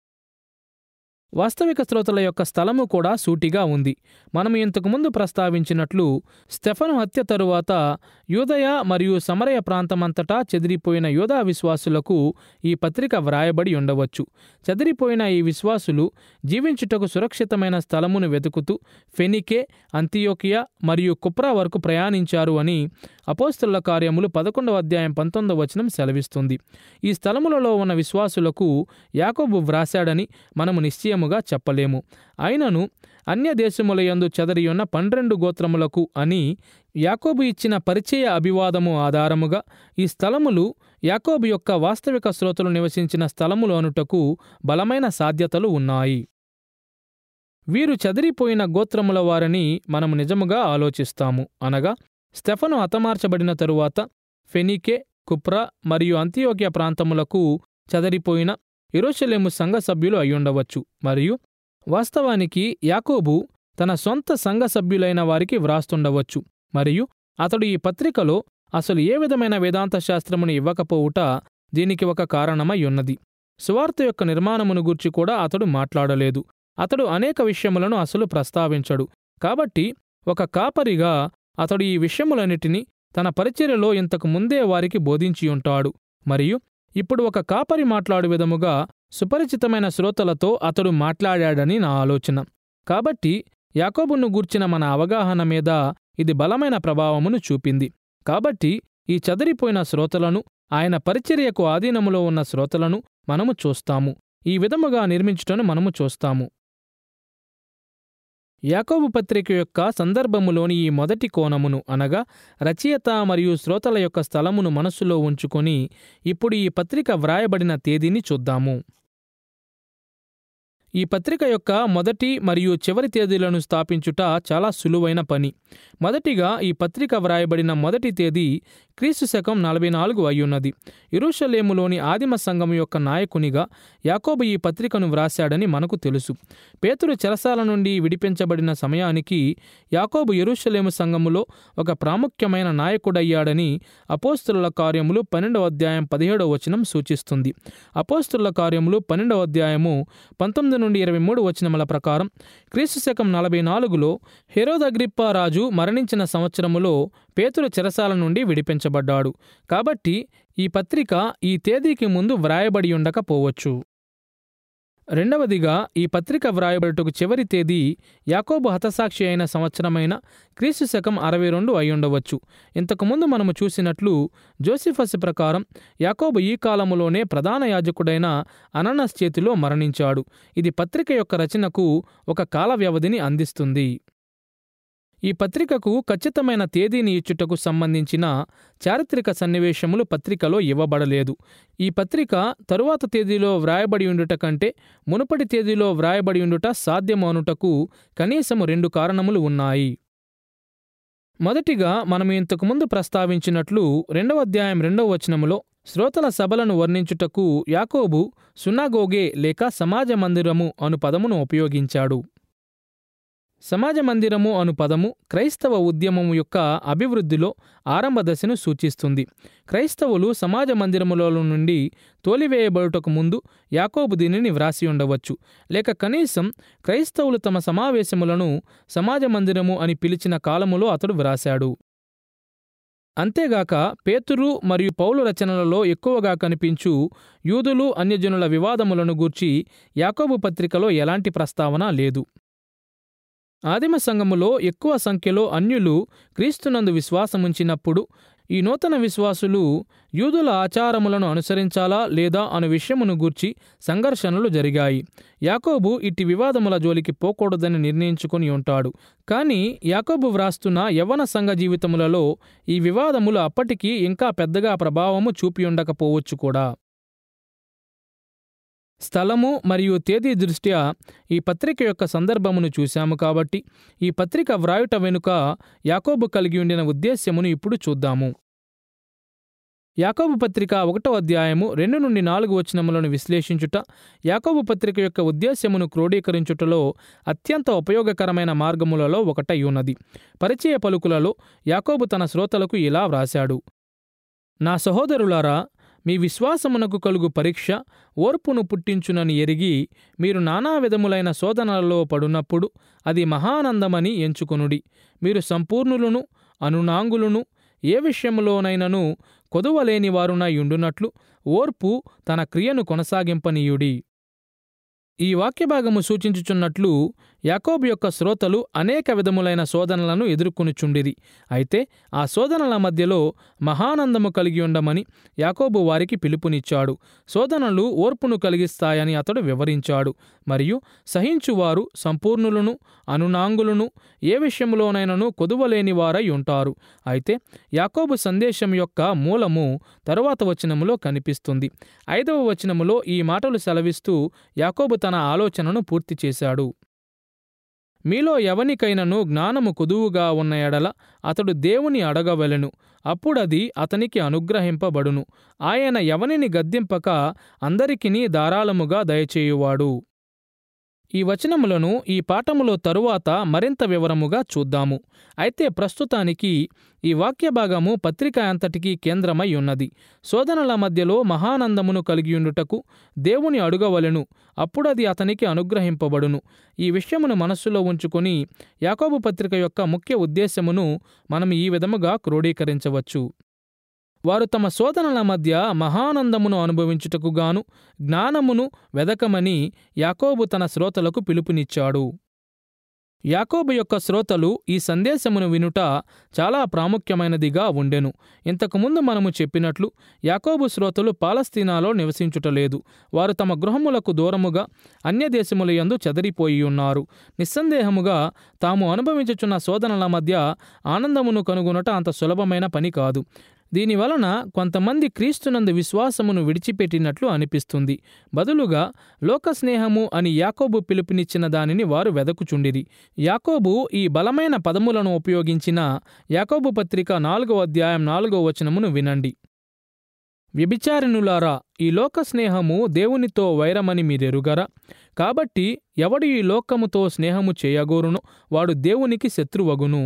వాస్తవిక శ్రోతల యొక్క స్థలము కూడా సూటిగా ఉంది మనము ఇంతకుముందు ప్రస్తావించినట్లు స్టెఫను హత్య తరువాత యూదయ మరియు సమరయ ప్రాంతమంతటా చెదిరిపోయిన యూదా విశ్వాసులకు ఈ పత్రిక వ్రాయబడి ఉండవచ్చు చెదిరిపోయిన ఈ విశ్వాసులు జీవించుటకు సురక్షితమైన స్థలమును వెతుకుతూ ఫెనికే అంతియోకియా మరియు కుప్రా వరకు ప్రయాణించారు అని అపోస్తుల కార్యములు పదకొండవ అధ్యాయం పంతొమ్మిదవ వచనం సెలవిస్తుంది ఈ స్థలములలో ఉన్న విశ్వాసులకు యాకోబు వ్రాశాడని మనము నిశ్చయముగా చెప్పలేము అయినను అన్య దేశములయందు చెదరియున్న పన్నెండు గోత్రములకు అని యాకోబు ఇచ్చిన పరిచయ అభివాదము ఆధారముగా ఈ స్థలములు యాకోబు యొక్క వాస్తవిక శ్రోతలు నివసించిన స్థలములు అనుటకు బలమైన సాధ్యతలు ఉన్నాయి వీరు చెదిరిపోయిన గోత్రముల వారని మనము నిజముగా ఆలోచిస్తాము అనగా స్టెఫను హతమార్చబడిన తరువాత ఫెనికే కుప్రా మరియు అంత్యోక్య ప్రాంతములకు చెదరిపోయిన ఇరోషలేము సంఘ సభ్యులు అయ్యుండవచ్చు మరియు వాస్తవానికి యాకోబు తన సొంత సంఘ సభ్యులైన వారికి వ్రాస్తుండవచ్చు మరియు అతడు ఈ పత్రికలో అసలు ఏ విధమైన వేదాంత శాస్త్రమును ఇవ్వకపోవుట దీనికి ఒక కారణమై ఉన్నది సువార్త యొక్క నిర్మాణమును గూర్చి కూడా అతడు మాట్లాడలేదు అతడు అనేక విషయములను అసలు ప్రస్తావించడు కాబట్టి ఒక కాపరిగా అతడు ఈ విషయములన్నిటినీ తన పరిచర్యలో ఇంతకు ముందే వారికి బోధించియుంటాడు మరియు ఇప్పుడు ఒక కాపరి మాట్లాడు విధముగా సుపరిచితమైన శ్రోతలతో అతడు మాట్లాడాడని నా ఆలోచన కాబట్టి యాకోబును గూర్చిన మన అవగాహన మీద ఇది బలమైన ప్రభావమును చూపింది కాబట్టి ఈ చదిరిపోయిన శ్రోతలను ఆయన పరిచర్యకు ఆధీనములో ఉన్న శ్రోతలను మనము చూస్తాము ఈ విధముగా నిర్మించుటను మనము చూస్తాము యాకోబు పత్రిక యొక్క సందర్భములోని ఈ మొదటి కోణమును అనగా రచయిత మరియు శ్రోతల యొక్క స్థలమును మనస్సులో ఉంచుకొని ఇప్పుడు ఈ పత్రిక వ్రాయబడిన తేదీని చూద్దాము ఈ పత్రిక యొక్క మొదటి మరియు చివరి తేదీలను స్థాపించుట చాలా సులువైన పని మొదటిగా ఈ పత్రిక వ్రాయబడిన మొదటి తేదీ క్రీస్తు శకం నలభై నాలుగు అయ్యున్నది ఇరుషలేములోని ఆదిమ సంఘం యొక్క నాయకునిగా యాకోబు ఈ పత్రికను వ్రాశాడని మనకు తెలుసు పేతురు చెరసాల నుండి విడిపించబడిన సమయానికి యాకోబు ఎరుషలేము సంఘములో ఒక ప్రాముఖ్యమైన నాయకుడయ్యాడని అపోస్తుల కార్యములు పన్నెండవ అధ్యాయం పదిహేడవ వచనం సూచిస్తుంది అపోస్తుల కార్యములు పన్నెండవ అధ్యాయము పంతొమ్మిది నుండి ఇరవై మూడు వచనముల ప్రకారం క్రీస్తు శకం నలభై నాలుగులో హెరోదగ్రిప్పా రాజు మరణించిన సంవత్సరములో పేతురు చెరసాల నుండి విడిపించబడ్డాడు కాబట్టి ఈ పత్రిక ఈ తేదీకి ముందు వ్రాయబడి ఉండకపోవచ్చు రెండవదిగా ఈ పత్రిక వ్రాయబడుటకు చివరి తేదీ యాకోబు హతసాక్షి అయిన సంవత్సరమైన క్రీస్తు శకం అరవై రెండు అయ్యుండవచ్చు ఇంతకుముందు మనము చూసినట్లు జోసిఫస్ ప్రకారం యాకోబు ఈ కాలములోనే ప్రధాన యాజకుడైన అననస్ చేతిలో మరణించాడు ఇది పత్రిక యొక్క రచనకు ఒక కాల వ్యవధిని అందిస్తుంది ఈ పత్రికకు ఖచ్చితమైన తేదీని ఇచ్చుటకు సంబంధించిన చారిత్రక సన్నివేశములు పత్రికలో ఇవ్వబడలేదు ఈ పత్రిక తరువాత తేదీలో వ్రాయబడి ఉండుట కంటే మునుపటి తేదీలో వ్రాయబడి ఉండుట సాధ్యమనుటకు కనీసము రెండు కారణములు ఉన్నాయి మొదటిగా మనం ఇంతకుముందు ప్రస్తావించినట్లు రెండవ అధ్యాయం రెండవ వచనములో శ్రోతల సభలను వర్ణించుటకు యాకోబు సునాగోగే లేక సమాజ మందిరము అను పదమును ఉపయోగించాడు సమాజ మందిరము అను పదము క్రైస్తవ ఉద్యమము యొక్క అభివృద్ధిలో ఆరంభ దశను సూచిస్తుంది క్రైస్తవులు సమాజ మందిరముల నుండి తోలివేయబడుటకు ముందు యాకోబు దీనిని వ్రాసి ఉండవచ్చు లేక కనీసం క్రైస్తవులు తమ సమావేశములను సమాజ మందిరము అని పిలిచిన కాలములో అతడు వ్రాశాడు అంతేగాక పేతురు మరియు పౌలు రచనలలో ఎక్కువగా కనిపించు యూదులు అన్యజనుల వివాదములను గూర్చి యాకోబు పత్రికలో ఎలాంటి ప్రస్తావన లేదు ఆదిమ సంఘములో ఎక్కువ సంఖ్యలో అన్యులు క్రీస్తునందు విశ్వాసముంచినప్పుడు ఈ నూతన విశ్వాసులు యూదుల ఆచారములను అనుసరించాలా లేదా అను విషయమును గూర్చి సంఘర్షణలు జరిగాయి యాకోబు ఇట్టి వివాదముల జోలికి పోకూడదని నిర్ణయించుకుని ఉంటాడు కానీ యాకోబు వ్రాస్తున్న యవన సంఘ జీవితములలో ఈ వివాదములు అప్పటికి ఇంకా పెద్దగా ప్రభావము చూపి ఉండకపోవచ్చు కూడా స్థలము మరియు తేదీ దృష్ట్యా ఈ పత్రిక యొక్క సందర్భమును చూశాము కాబట్టి ఈ పత్రిక వ్రాయుట వెనుక యాకోబు కలిగి ఉండిన ఉద్దేశ్యమును ఇప్పుడు చూద్దాము యాకోబు పత్రిక ఒకటో అధ్యాయము రెండు నుండి నాలుగు వచనములను విశ్లేషించుట యాకోబు పత్రిక యొక్క ఉద్దేశ్యమును క్రోడీకరించుటలో అత్యంత ఉపయోగకరమైన మార్గములలో ఒకటై ఉన్నది పరిచయ పలుకులలో యాకోబు తన శ్రోతలకు ఇలా వ్రాశాడు నా సహోదరులారా మీ విశ్వాసమునకు కలుగు పరీక్ష ఓర్పును పుట్టించునని ఎరిగి మీరు నానా విధములైన శోధనలలో పడునప్పుడు అది మహానందమని ఎంచుకొనుడి మీరు సంపూర్ణులను అనునాంగులను ఏ విషయములోనైనను కొదువలేని వారునై ఉండునట్లు ఓర్పు తన క్రియను కొనసాగింపనీయుడి ఈ వాక్యభాగము సూచించుచున్నట్లు యాకోబు యొక్క శ్రోతలు అనేక విధములైన శోధనలను ఎదుర్కొనుచుండిరి అయితే ఆ శోధనల మధ్యలో మహానందము కలిగి ఉండమని యాకోబు వారికి పిలుపునిచ్చాడు శోధనలు ఓర్పును కలిగిస్తాయని అతడు వివరించాడు మరియు సహించువారు సంపూర్ణులను అనునాంగులను ఏ విషయంలోనైనను కొదువలేని వారై ఉంటారు అయితే యాకోబు సందేశం యొక్క మూలము తరువాత వచనములో కనిపిస్తుంది ఐదవ వచనములో ఈ మాటలు సెలవిస్తూ యాకోబు తన ఆలోచనను పూర్తి చేశాడు మీలో ఎవనికైనను జ్ఞానము కొదువుగా ఉన్న ఎడల అతడు దేవుని అడగవలెను అప్పుడది అతనికి అనుగ్రహింపబడును ఆయన ఎవనిని గద్దింపక అందరికిని ధారాళముగా దయచేయువాడు ఈ వచనములను ఈ పాఠములో తరువాత మరింత వివరముగా చూద్దాము అయితే ప్రస్తుతానికి ఈ వాక్య భాగము పత్రిక అంతటికీ కేంద్రమై ఉన్నది శోధనల మధ్యలో మహానందమును కలిగియుండుటకు దేవుని అడుగవలెను అప్పుడది అతనికి అనుగ్రహింపబడును ఈ విషయమును మనస్సులో ఉంచుకొని యాకోబు పత్రిక యొక్క ముఖ్య ఉద్దేశమును మనం ఈ విధముగా క్రోడీకరించవచ్చు వారు తమ శోధనల మధ్య మహానందమును అనుభవించుటకు గాను జ్ఞానమును వెదకమని యాకోబు తన శ్రోతలకు పిలుపునిచ్చాడు యాకోబు యొక్క శ్రోతలు ఈ సందేశమును వినుట చాలా ప్రాముఖ్యమైనదిగా ఉండెను ఇంతకుముందు మనము చెప్పినట్లు యాకోబు శ్రోతలు పాలస్తీనాలో నివసించుటలేదు వారు తమ గృహములకు దూరముగా అన్యదేశముల యందు చెదరిపోయి ఉన్నారు నిస్సందేహముగా తాము అనుభవించుచున్న శోధనల మధ్య ఆనందమును కనుగొనట అంత సులభమైన పని కాదు దీనివలన కొంతమంది క్రీస్తునందు విశ్వాసమును విడిచిపెట్టినట్లు అనిపిస్తుంది బదులుగా లోకస్నేహము అని యాకోబు పిలుపునిచ్చిన దానిని వారు వెదకుచుండిరి యాకోబు ఈ బలమైన పదములను ఉపయోగించిన యాకోబు పత్రిక నాలుగో అధ్యాయం నాలుగో వచనమును వినండి వ్యభిచారిణులారా ఈ లోక స్నేహము దేవునితో వైరమని మీరెరుగరా కాబట్టి ఎవడు ఈ లోకముతో స్నేహము చేయగోరునో వాడు దేవునికి శత్రువగును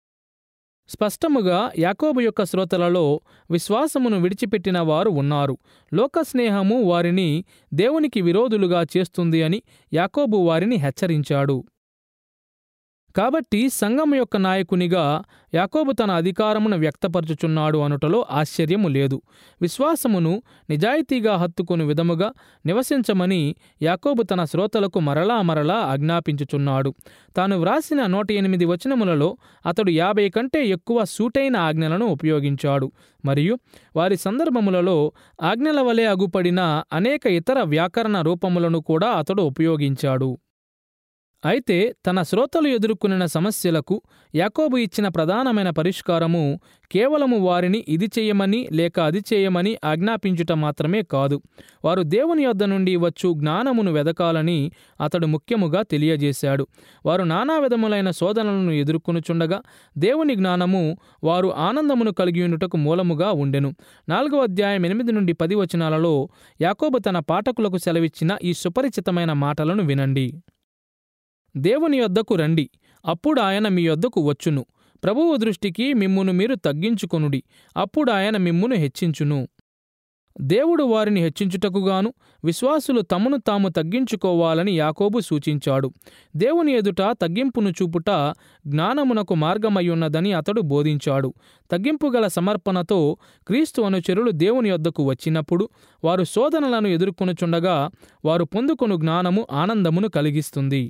స్పష్టముగా యాకోబు యొక్క శ్రోతలలో విశ్వాసమును విడిచిపెట్టిన వారు ఉన్నారు లోకస్నేహము వారిని దేవునికి విరోధులుగా చేస్తుంది అని యాకోబు వారిని హెచ్చరించాడు కాబట్టి సంఘం యొక్క నాయకునిగా యాకోబు తన అధికారమును వ్యక్తపరచుచున్నాడు అనుటలో ఆశ్చర్యము లేదు విశ్వాసమును నిజాయితీగా హత్తుకుని విధముగా నివసించమని యాకోబు తన శ్రోతలకు మరలా మరలా ఆజ్ఞాపించుచున్నాడు తాను వ్రాసిన నూట ఎనిమిది వచనములలో అతడు యాభై కంటే ఎక్కువ సూటైన ఆజ్ఞలను ఉపయోగించాడు మరియు వారి సందర్భములలో ఆజ్ఞల వలె అగుపడిన అనేక ఇతర వ్యాకరణ రూపములను కూడా అతడు ఉపయోగించాడు అయితే తన శ్రోతలు ఎదుర్కొనిన సమస్యలకు యాకోబు ఇచ్చిన ప్రధానమైన పరిష్కారము కేవలము వారిని ఇది చేయమని లేక అది చేయమని ఆజ్ఞాపించుట మాత్రమే కాదు వారు దేవుని యొద్ద నుండి వచ్చు జ్ఞానమును వెదకాలని అతడు ముఖ్యముగా తెలియజేశాడు వారు నానా విధములైన శోధనలను ఎదుర్కొనుచుండగా దేవుని జ్ఞానము వారు ఆనందమును కలిగియుండుటకు మూలముగా ఉండెను నాలుగవ అధ్యాయం ఎనిమిది నుండి పది వచనాలలో యాకోబు తన పాఠకులకు సెలవిచ్చిన ఈ సుపరిచితమైన మాటలను వినండి దేవుని యొద్దకు రండి అప్పుడు ఆయన మీ యొద్దకు వచ్చును ప్రభువు దృష్టికి మిమ్మును మీరు తగ్గించుకొనుడి అప్పుడు ఆయన మిమ్మును హెచ్చించును దేవుడు వారిని హెచ్చించుటకుగాను విశ్వాసులు తమను తాము తగ్గించుకోవాలని యాకోబు సూచించాడు దేవుని ఎదుట తగ్గింపును చూపుట జ్ఞానమునకు మార్గమయ్యున్నదని అతడు బోధించాడు తగ్గింపుగల సమర్పణతో క్రీస్తు అనుచరులు దేవుని యొద్దకు వచ్చినప్పుడు వారు శోధనలను ఎదుర్కొనుచుండగా వారు పొందుకొను జ్ఞానము ఆనందమును కలిగిస్తుంది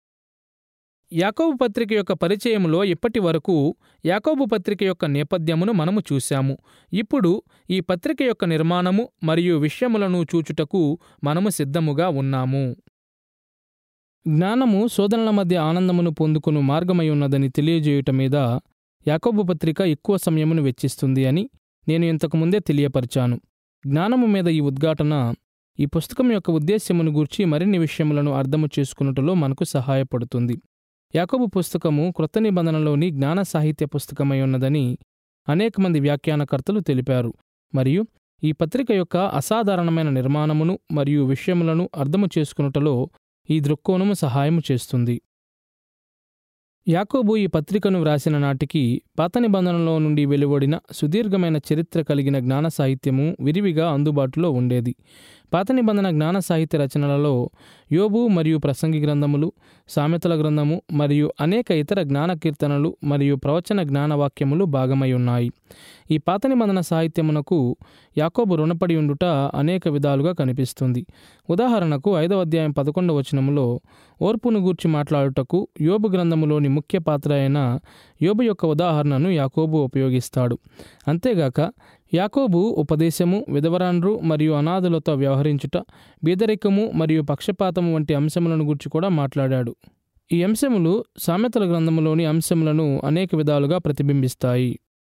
యాకోబు పత్రిక యొక్క పరిచయంలో ఇప్పటి వరకు యాకోబు పత్రిక యొక్క నేపథ్యమును మనము చూశాము ఇప్పుడు ఈ పత్రిక యొక్క నిర్మాణము మరియు విషయములను చూచుటకు మనము సిద్ధముగా ఉన్నాము జ్ఞానము శోధనల మధ్య ఆనందమును పొందుకును మార్గమై ఉన్నదని తెలియజేయుట మీద యాకోబు పత్రిక ఎక్కువ సమయమును వెచ్చిస్తుంది అని నేను ఇంతకు ముందే తెలియపరిచాను జ్ఞానము మీద ఈ ఉద్ఘాటన ఈ పుస్తకం యొక్క ఉద్దేశ్యమును గూర్చి మరిన్ని విషయములను అర్థము చేసుకున్నటలో మనకు సహాయపడుతుంది యాకోబు పుస్తకము క్రొత్త నిబంధనలోని జ్ఞాన సాహిత్య పుస్తకమై ఉన్నదని అనేక మంది వ్యాఖ్యానకర్తలు తెలిపారు మరియు ఈ పత్రిక యొక్క అసాధారణమైన నిర్మాణమును మరియు విషయములను అర్థము చేసుకున్నటలో ఈ దృక్కోణము సహాయము చేస్తుంది యాకోబు ఈ పత్రికను వ్రాసిన నాటికి పాత నిబంధనలో నుండి వెలువడిన సుదీర్ఘమైన చరిత్ర కలిగిన జ్ఞాన సాహిత్యము విరివిగా అందుబాటులో ఉండేది పాత నిబంధన జ్ఞాన సాహిత్య రచనలలో యోబు మరియు ప్రసంగి గ్రంథములు సామెతల గ్రంథము మరియు అనేక ఇతర జ్ఞాన కీర్తనలు మరియు ప్రవచన జ్ఞానవాక్యములు భాగమై ఉన్నాయి ఈ పాత నిబంధన సాహిత్యమునకు యాకోబు రుణపడి ఉండుట అనేక విధాలుగా కనిపిస్తుంది ఉదాహరణకు ఐదవ అధ్యాయం పదకొండవ వచనములో ఓర్పును గూర్చి మాట్లాడుటకు యోబు గ్రంథములోని ముఖ్య పాత్ర అయిన యోబు యొక్క ఉదాహరణను యాకోబు ఉపయోగిస్తాడు అంతేగాక యాకోబు ఉపదేశము విధవరాండ్రు మరియు అనాథులతో వ్యవహరించుట బీదరికము మరియు పక్షపాతము వంటి అంశములను గురించి కూడా మాట్లాడాడు ఈ అంశములు సామెతల గ్రంథములోని అంశములను అనేక విధాలుగా ప్రతిబింబిస్తాయి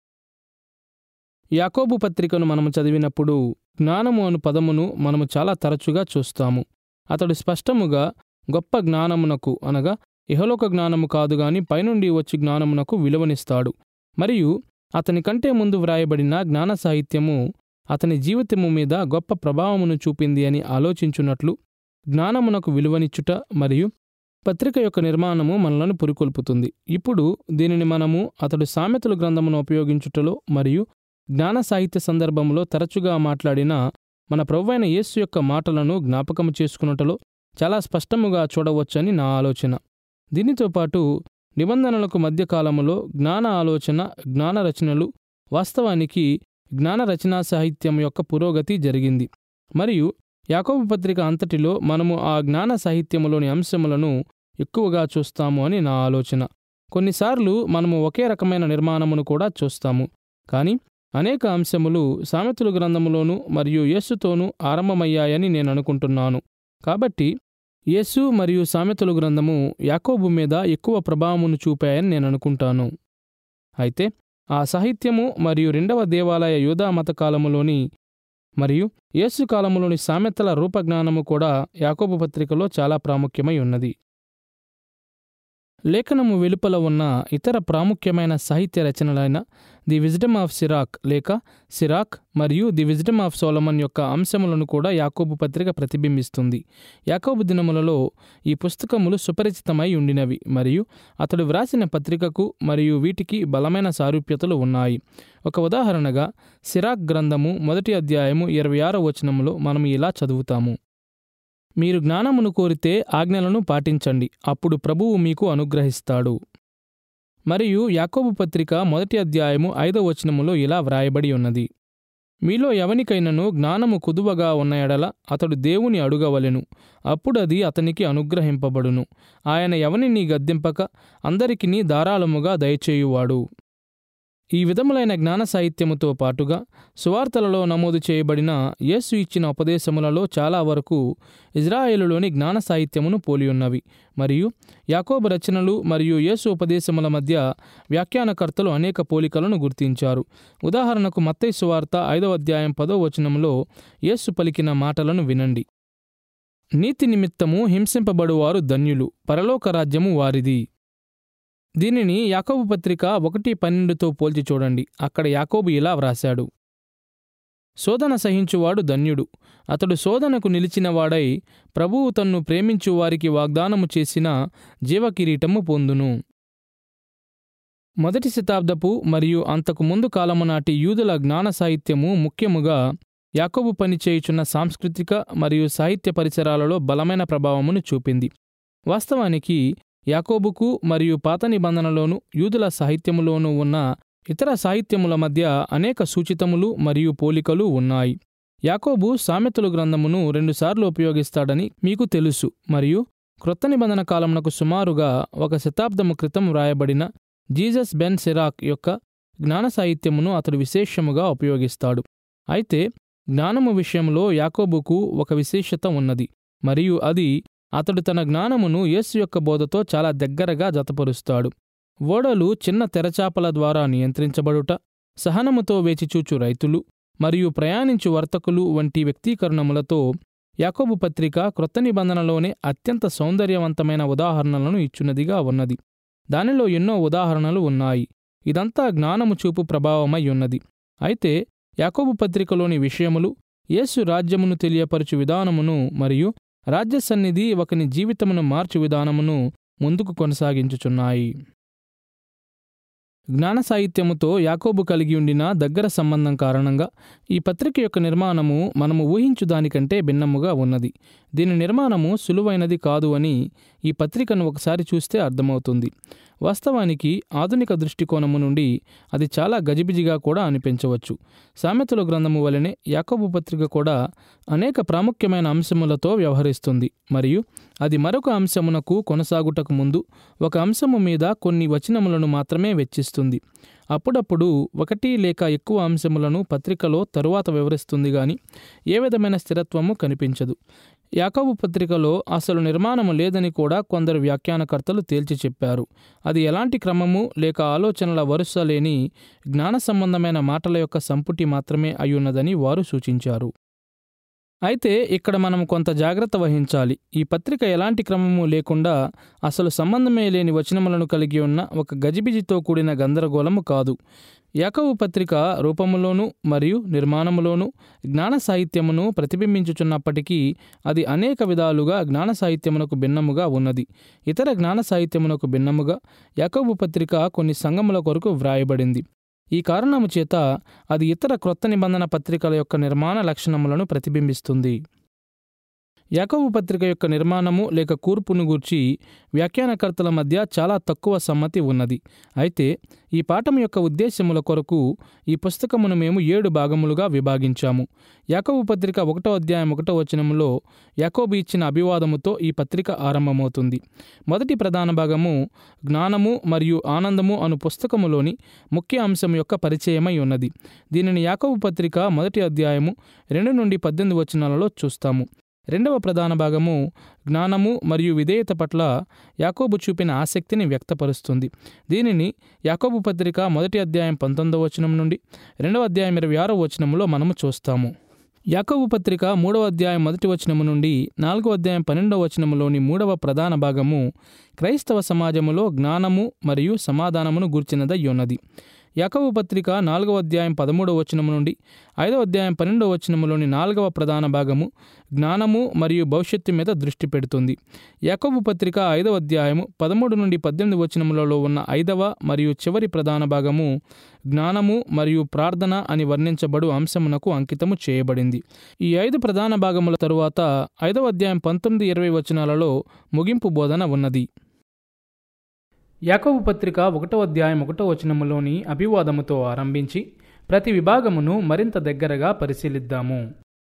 యాకోబు పత్రికను మనము చదివినప్పుడు జ్ఞానము అను పదమును మనము చాలా తరచుగా చూస్తాము అతడు స్పష్టముగా గొప్ప జ్ఞానమునకు అనగా ఇహలోక జ్ఞానము కాదు గాని పైనుండి వచ్చి జ్ఞానమునకు విలువనిస్తాడు మరియు అతని కంటే ముందు వ్రాయబడిన జ్ఞాన సాహిత్యము అతని జీవితము మీద గొప్ప ప్రభావమును చూపింది అని ఆలోచించున్నట్లు జ్ఞానమునకు విలువనిచ్చుట మరియు పత్రిక యొక్క నిర్మాణము మనలను పురికొల్పుతుంది ఇప్పుడు దీనిని మనము అతడు సామెతల గ్రంథమును ఉపయోగించుటలో మరియు జ్ఞాన సాహిత్య సందర్భంలో తరచుగా మాట్లాడిన మన ప్రవ్వైన యేసు యొక్క మాటలను జ్ఞాపకము చేసుకున్నటలో చాలా స్పష్టముగా చూడవచ్చని నా ఆలోచన దీనితో పాటు నిబంధనలకు మధ్యకాలములో జ్ఞాన ఆలోచన జ్ఞాన రచనలు వాస్తవానికి జ్ఞాన రచనా సాహిత్యం యొక్క పురోగతి జరిగింది మరియు యాకోబు పత్రిక అంతటిలో మనము ఆ జ్ఞాన సాహిత్యములోని అంశములను ఎక్కువగా చూస్తాము అని నా ఆలోచన కొన్నిసార్లు మనము ఒకే రకమైన నిర్మాణమును కూడా చూస్తాము కానీ అనేక అంశములు సామెతలు గ్రంథములోను మరియు యేసుతోనూ ఆరంభమయ్యాయని నేను అనుకుంటున్నాను కాబట్టి యేసు మరియు సామెతలు గ్రంథము యాకోబు మీద ఎక్కువ ప్రభావమును చూపాయని నేను అనుకుంటాను అయితే ఆ సాహిత్యము మరియు రెండవ దేవాలయ యూదా మత కాలములోని మరియు యేసు కాలములోని సామెతల రూపజ్ఞానము కూడా యాకోబు పత్రికలో చాలా ప్రాముఖ్యమై ఉన్నది లేఖనము వెలుపల ఉన్న ఇతర ప్రాముఖ్యమైన సాహిత్య రచనలైన ది విజ్డమ్ ఆఫ్ సిరాక్ లేక సిరాక్ మరియు ది విజ్డమ్ ఆఫ్ సోలమన్ యొక్క అంశములను కూడా యాకోబు పత్రిక ప్రతిబింబిస్తుంది యాకోబు దినములలో ఈ పుస్తకములు సుపరిచితమై ఉండినవి మరియు అతడు వ్రాసిన పత్రికకు మరియు వీటికి బలమైన సారూప్యతలు ఉన్నాయి ఒక ఉదాహరణగా సిరాక్ గ్రంథము మొదటి అధ్యాయము ఇరవై ఆరో వచనములో మనం ఇలా చదువుతాము మీరు జ్ఞానమును కోరితే ఆజ్ఞలను పాటించండి అప్పుడు ప్రభువు మీకు అనుగ్రహిస్తాడు మరియు యాకోబు పత్రిక మొదటి అధ్యాయము ఐదవ వచనములో ఇలా వ్రాయబడి ఉన్నది మీలో ఎవనికైనను జ్ఞానము కుదువగా ఉన్న ఎడల అతడు దేవుని అడుగవలెను అప్పుడది అతనికి అనుగ్రహింపబడును ఆయన ఎవనిని గద్దింపక అందరికిని ధారాళముగా దయచేయువాడు ఈ విధములైన జ్ఞాన సాహిత్యముతో పాటుగా సువార్తలలో నమోదు చేయబడిన యేసు ఇచ్చిన ఉపదేశములలో చాలా వరకు ఇజ్రాయేలులోని జ్ఞాన సాహిత్యమును పోలియున్నవి మరియు యాకోబు రచనలు మరియు యేసు ఉపదేశముల మధ్య వ్యాఖ్యానకర్తలు అనేక పోలికలను గుర్తించారు ఉదాహరణకు మత్తయి సువార్త ఐదవ అధ్యాయం పదో వచనంలో యేసు పలికిన మాటలను వినండి నీతి నిమిత్తము హింసింపబడువారు ధన్యులు పరలోక రాజ్యము వారిది దీనిని యాకోబు పత్రిక ఒకటి పన్నెండుతో పోల్చి చూడండి అక్కడ యాకోబు ఇలా వ్రాశాడు శోధన సహించువాడు ధన్యుడు అతడు శోధనకు నిలిచినవాడై ప్రభువు తన్ను ప్రేమించు వారికి వాగ్దానము చేసిన జీవకిరీటము పొందును మొదటి శతాబ్దపు మరియు అంతకు ముందు కాలము నాటి యూదుల జ్ఞాన సాహిత్యము ముఖ్యముగా యాకోబు పనిచేయుచున్న సాంస్కృతిక మరియు సాహిత్య పరిసరాలలో బలమైన ప్రభావమును చూపింది వాస్తవానికి యాకోబుకు మరియు పాత నిబంధనలోను యూదుల సాహిత్యములోనూ ఉన్న ఇతర సాహిత్యముల మధ్య అనేక సూచితములు మరియు పోలికలు ఉన్నాయి యాకోబు సామెతలు గ్రంథమును రెండుసార్లు ఉపయోగిస్తాడని మీకు తెలుసు మరియు క్రొత్త నిబంధన కాలమునకు సుమారుగా ఒక శతాబ్దము క్రితం వ్రాయబడిన జీసస్ బెన్ సిరాక్ యొక్క జ్ఞాన సాహిత్యమును అతడు విశేషముగా ఉపయోగిస్తాడు అయితే జ్ఞానము విషయంలో యాకోబుకు ఒక విశేషత ఉన్నది మరియు అది అతడు తన జ్ఞానమును యేసు యొక్క బోధతో చాలా దగ్గరగా జతపరుస్తాడు ఓడలు చిన్న తెరచాపల ద్వారా నియంత్రించబడుట సహనముతో వేచిచూచు రైతులు మరియు ప్రయాణించు వర్తకులు వంటి వ్యక్తీకరణములతో యాకోబు పత్రిక క్రొత్త నిబంధనలోనే అత్యంత సౌందర్యవంతమైన ఉదాహరణలను ఇచ్చున్నదిగా ఉన్నది దానిలో ఎన్నో ఉదాహరణలు ఉన్నాయి ఇదంతా జ్ఞానము చూపు ప్రభావమై ఉన్నది అయితే యాకోబు పత్రికలోని విషయములు యేసు రాజ్యమును తెలియపరచు విధానమును మరియు రాజ్య సన్నిధి ఒకని జీవితమును మార్చు విధానమును ముందుకు కొనసాగించుచున్నాయి జ్ఞాన సాహిత్యముతో యాకోబు కలిగి ఉండిన దగ్గర సంబంధం కారణంగా ఈ పత్రిక యొక్క నిర్మాణము మనము ఊహించు దానికంటే భిన్నముగా ఉన్నది దీని నిర్మాణము సులువైనది కాదు అని ఈ పత్రికను ఒకసారి చూస్తే అర్థమవుతుంది వాస్తవానికి ఆధునిక దృష్టికోణము నుండి అది చాలా గజిబిజిగా కూడా అనిపించవచ్చు సామెతల గ్రంథము వలనే యాకోబు పత్రిక కూడా అనేక ప్రాముఖ్యమైన అంశములతో వ్యవహరిస్తుంది మరియు అది మరొక అంశమునకు కొనసాగుటకు ముందు ఒక అంశము మీద కొన్ని వచనములను మాత్రమే వెచ్చిస్తుంది అప్పుడప్పుడు ఒకటి లేక ఎక్కువ అంశములను పత్రికలో తరువాత వివరిస్తుంది గాని ఏ విధమైన స్థిరత్వము కనిపించదు యాకబు పత్రికలో అసలు నిర్మాణము లేదని కూడా కొందరు వ్యాఖ్యానకర్తలు తేల్చి చెప్పారు అది ఎలాంటి క్రమము లేక ఆలోచనల వరుస లేని జ్ఞాన సంబంధమైన మాటల యొక్క సంపుటి మాత్రమే అయ్యున్నదని వారు సూచించారు అయితే ఇక్కడ మనం కొంత జాగ్రత్త వహించాలి ఈ పత్రిక ఎలాంటి క్రమము లేకుండా అసలు సంబంధమే లేని వచనములను కలిగి ఉన్న ఒక గజిబిజితో కూడిన గందరగోళము కాదు యాకవు పత్రిక రూపములోను మరియు నిర్మాణములోను జ్ఞాన సాహిత్యమును ప్రతిబింబించుచున్నప్పటికీ అది అనేక విధాలుగా జ్ఞాన సాహిత్యమునకు భిన్నముగా ఉన్నది ఇతర జ్ఞాన సాహిత్యమునకు భిన్నముగా యాకబు పత్రిక కొన్ని సంగముల కొరకు వ్రాయబడింది ఈ కారణము చేత అది ఇతర క్రొత్త నిబంధన పత్రికల యొక్క నిర్మాణ లక్షణములను ప్రతిబింబిస్తుంది యాకబు పత్రిక యొక్క నిర్మాణము లేక కూర్పును గూర్చి వ్యాఖ్యానకర్తల మధ్య చాలా తక్కువ సమ్మతి ఉన్నది అయితే ఈ పాఠం యొక్క ఉద్దేశ్యముల కొరకు ఈ పుస్తకమును మేము ఏడు భాగములుగా విభాగించాము యాకబు పత్రిక ఒకటో అధ్యాయం ఒకటో వచనములో యాకోబు ఇచ్చిన అభివాదముతో ఈ పత్రిక ఆరంభమవుతుంది మొదటి ప్రధాన భాగము జ్ఞానము మరియు ఆనందము అను పుస్తకములోని ముఖ్య అంశం యొక్క పరిచయమై ఉన్నది దీనిని యాకబు పత్రిక మొదటి అధ్యాయము రెండు నుండి పద్దెనిమిది వచనాలలో చూస్తాము రెండవ ప్రధాన భాగము జ్ఞానము మరియు విధేయత పట్ల యాకోబు చూపిన ఆసక్తిని వ్యక్తపరుస్తుంది దీనిని యాకోబు పత్రిక మొదటి అధ్యాయం పంతొమ్మిదవ వచనం నుండి రెండవ అధ్యాయం ఇరవై ఆరవ వచనంలో మనము చూస్తాము యాకోబు పత్రిక మూడవ అధ్యాయం మొదటి వచనము నుండి నాలుగవ అధ్యాయం పన్నెండవ వచనములోని మూడవ ప్రధాన భాగము క్రైస్తవ సమాజములో జ్ఞానము మరియు సమాధానమును గూర్చినదై ఉన్నది యాకబు పత్రిక నాలుగవ అధ్యాయం పదమూడవ వచనము నుండి ఐదవ అధ్యాయం పన్నెండవ వచనములోని నాలుగవ ప్రధాన భాగము జ్ఞానము మరియు భవిష్యత్తు మీద దృష్టి పెడుతుంది యాకబు పత్రిక ఐదవ అధ్యాయము పదమూడు నుండి పద్దెనిమిది వచనములలో ఉన్న ఐదవ మరియు చివరి ప్రధాన భాగము జ్ఞానము మరియు ప్రార్థన అని వర్ణించబడు అంశమునకు అంకితము చేయబడింది ఈ ఐదు ప్రధాన భాగముల తరువాత ఐదవ అధ్యాయం పంతొమ్మిది ఇరవై వచనాలలో ముగింపు బోధన ఉన్నది యాకోబు పత్రిక ఒకటో అధ్యాయం ఒకటో వచనములోని అభివాదముతో ఆరంభించి ప్రతి విభాగమును మరింత దగ్గరగా పరిశీలిద్దాము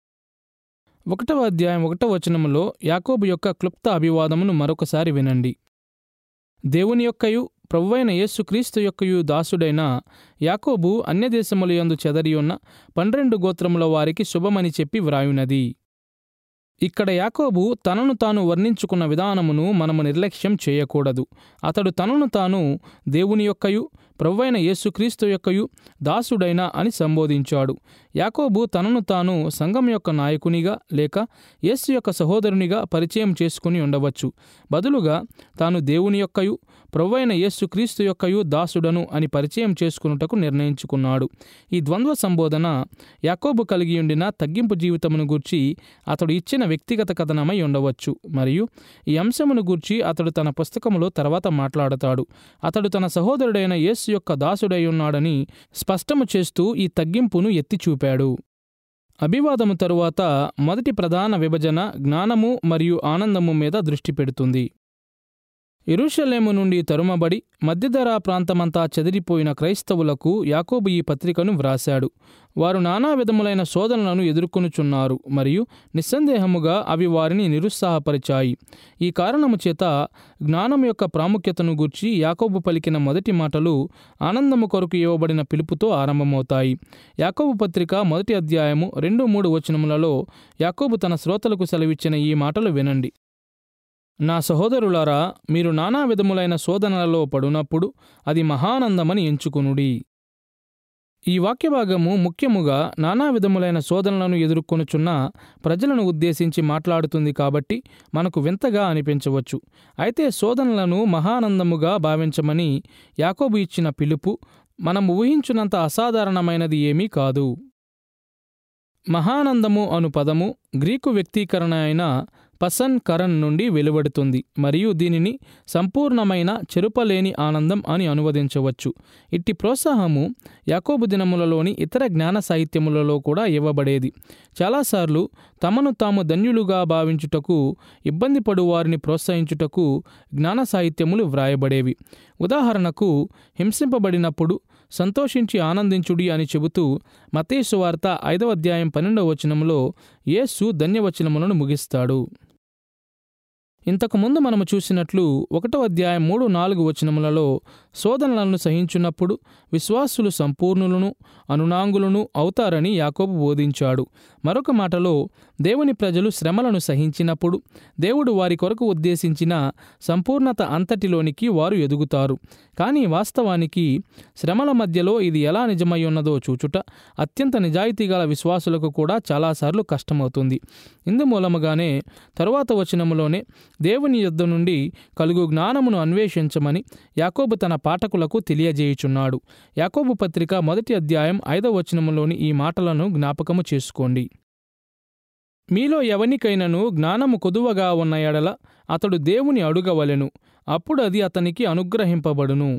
ఒకటవ అధ్యాయం ఒకటో వచనములో యాకోబు యొక్క క్లుప్త అభివాదమును మరొకసారి వినండి దేవుని యొక్కయు ప్రభువైన యేసుక్రీస్తు యొక్కయు దాసుడైన యాకోబు అన్యదేశములయందు చెదరియున్న పన్నెండు గోత్రముల వారికి శుభమని చెప్పి వ్రాయునది ఇక్కడ యాకోబు తనను తాను వర్ణించుకున్న విధానమును మనము నిర్లక్ష్యం చేయకూడదు అతడు తనను తాను దేవుని యొక్కయు ప్రభువైన యేసుక్రీస్తు యొక్కయు దాసుడైన అని సంబోధించాడు యాకోబు తనను తాను సంఘం యొక్క నాయకునిగా లేక యేసు యొక్క సహోదరునిగా పరిచయం చేసుకుని ఉండవచ్చు బదులుగా తాను దేవుని యొక్కయు ప్రభువైన యేసుక్రీస్తు యొక్కయు దాసుడను అని పరిచయం చేసుకున్నటకు నిర్ణయించుకున్నాడు ఈ ద్వంద్వ సంబోధన యాకోబు కలిగి ఉండిన తగ్గింపు జీవితమును గూర్చి అతడు ఇచ్చిన వ్యక్తిగత కథనమై ఉండవచ్చు మరియు ఈ అంశమును గూర్చి అతడు తన పుస్తకములో తర్వాత మాట్లాడతాడు అతడు తన సహోదరుడైన యేసు యొక్క దాసుడై ఉన్నాడని స్పష్టము చేస్తూ ఈ తగ్గింపును ఎత్తి చూపాడు అభివాదము తరువాత మొదటి ప్రధాన విభజన జ్ఞానము మరియు ఆనందము మీద దృష్టి పెడుతుంది ఎరుషలేము నుండి తరుమబడి మధ్యధరా ప్రాంతమంతా చెదిరిపోయిన క్రైస్తవులకు యాకోబు ఈ పత్రికను వ్రాశాడు వారు నానా విధములైన శోధనలను ఎదుర్కొనుచున్నారు మరియు నిస్సందేహముగా అవి వారిని నిరుత్సాహపరిచాయి ఈ కారణము చేత జ్ఞానం యొక్క ప్రాముఖ్యతను గూర్చి యాకోబు పలికిన మొదటి మాటలు ఆనందము కొరకు ఇవ్వబడిన పిలుపుతో ఆరంభమవుతాయి యాకోబు పత్రిక మొదటి అధ్యాయము రెండు మూడు వచనములలో యాకోబు తన శ్రోతలకు సెలవిచ్చిన ఈ మాటలు వినండి నా సహోదరులారా మీరు నానా విధములైన శోధనలలో పడునప్పుడు అది మహానందమని ఎంచుకునుడి ఈ వాక్యభాగము ముఖ్యముగా నానా విధములైన శోధనలను ఎదుర్కొనుచున్న ప్రజలను ఉద్దేశించి మాట్లాడుతుంది కాబట్టి మనకు వింతగా అనిపించవచ్చు అయితే శోధనలను మహానందముగా భావించమని యాకోబు ఇచ్చిన పిలుపు మనం ఊహించునంత అసాధారణమైనది ఏమీ కాదు మహానందము అను పదము గ్రీకు వ్యక్తీకరణ అయిన పసన్ కరణ్ నుండి వెలువడుతుంది మరియు దీనిని సంపూర్ణమైన చెరుపలేని ఆనందం అని అనువదించవచ్చు ఇట్టి ప్రోత్సాహము యాకోబు దినములలోని ఇతర జ్ఞాన సాహిత్యములలో కూడా ఇవ్వబడేది చాలాసార్లు తమను తాము ధన్యులుగా భావించుటకు ఇబ్బంది పడు వారిని ప్రోత్సహించుటకు జ్ఞాన సాహిత్యములు వ్రాయబడేవి ఉదాహరణకు హింసింపబడినప్పుడు సంతోషించి ఆనందించుడి అని చెబుతూ మతేసు వార్త ఐదవ అధ్యాయం పన్నెండవ వచనములో యేసు ధన్యవచనములను ముగిస్తాడు ఇంతకుముందు మనము చూసినట్లు ఒకటో అధ్యాయం మూడు నాలుగు వచనములలో శోధనలను సహించున్నప్పుడు విశ్వాసులు సంపూర్ణులను అనునాంగులను అవుతారని యాకోబు బోధించాడు మరొక మాటలో దేవుని ప్రజలు శ్రమలను సహించినప్పుడు దేవుడు వారి కొరకు ఉద్దేశించిన సంపూర్ణత అంతటిలోనికి వారు ఎదుగుతారు కానీ వాస్తవానికి శ్రమల మధ్యలో ఇది ఎలా నిజమై ఉన్నదో చూచుట అత్యంత నిజాయితీగల విశ్వాసులకు కూడా చాలాసార్లు కష్టమవుతుంది ఇందుమూలముగానే తరువాత వచనములోనే దేవుని యుద్ధ నుండి కలుగు జ్ఞానమును అన్వేషించమని యాకోబు తన పాఠకులకు తెలియజేయుచున్నాడు యాకోబు పత్రిక మొదటి అధ్యాయం ఐదవ వచనములోని ఈ మాటలను జ్ఞాపకము చేసుకోండి మీలో ఎవనికైనను జ్ఞానము కొదువగా ఉన్న ఎడల అతడు దేవుని అడుగవలెను అప్పుడు అది అతనికి అనుగ్రహింపబడును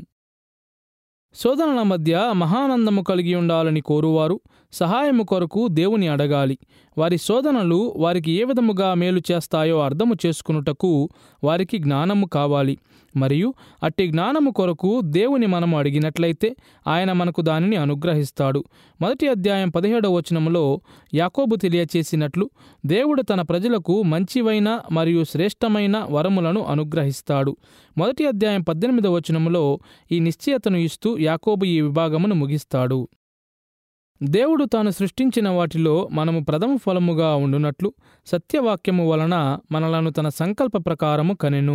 శోధనల మధ్య మహానందము కలిగి ఉండాలని కోరువారు సహాయము కొరకు దేవుని అడగాలి వారి శోధనలు వారికి ఏ విధముగా మేలు చేస్తాయో అర్థము చేసుకునుటకు వారికి జ్ఞానము కావాలి మరియు అట్టి జ్ఞానము కొరకు దేవుని మనము అడిగినట్లయితే ఆయన మనకు దానిని అనుగ్రహిస్తాడు మొదటి అధ్యాయం పదిహేడవ వచనములో యాకోబు తెలియచేసినట్లు దేవుడు తన ప్రజలకు మంచివైన మరియు శ్రేష్టమైన వరములను అనుగ్రహిస్తాడు మొదటి అధ్యాయం పద్దెనిమిదవ వచనములో ఈ నిశ్చయతను ఇస్తూ యాకోబు ఈ విభాగమును ముగిస్తాడు దేవుడు తాను సృష్టించిన వాటిలో మనము ప్రథమ ఫలముగా ఉండునట్లు సత్యవాక్యము వలన మనలను తన సంకల్ప ప్రకారము కనెను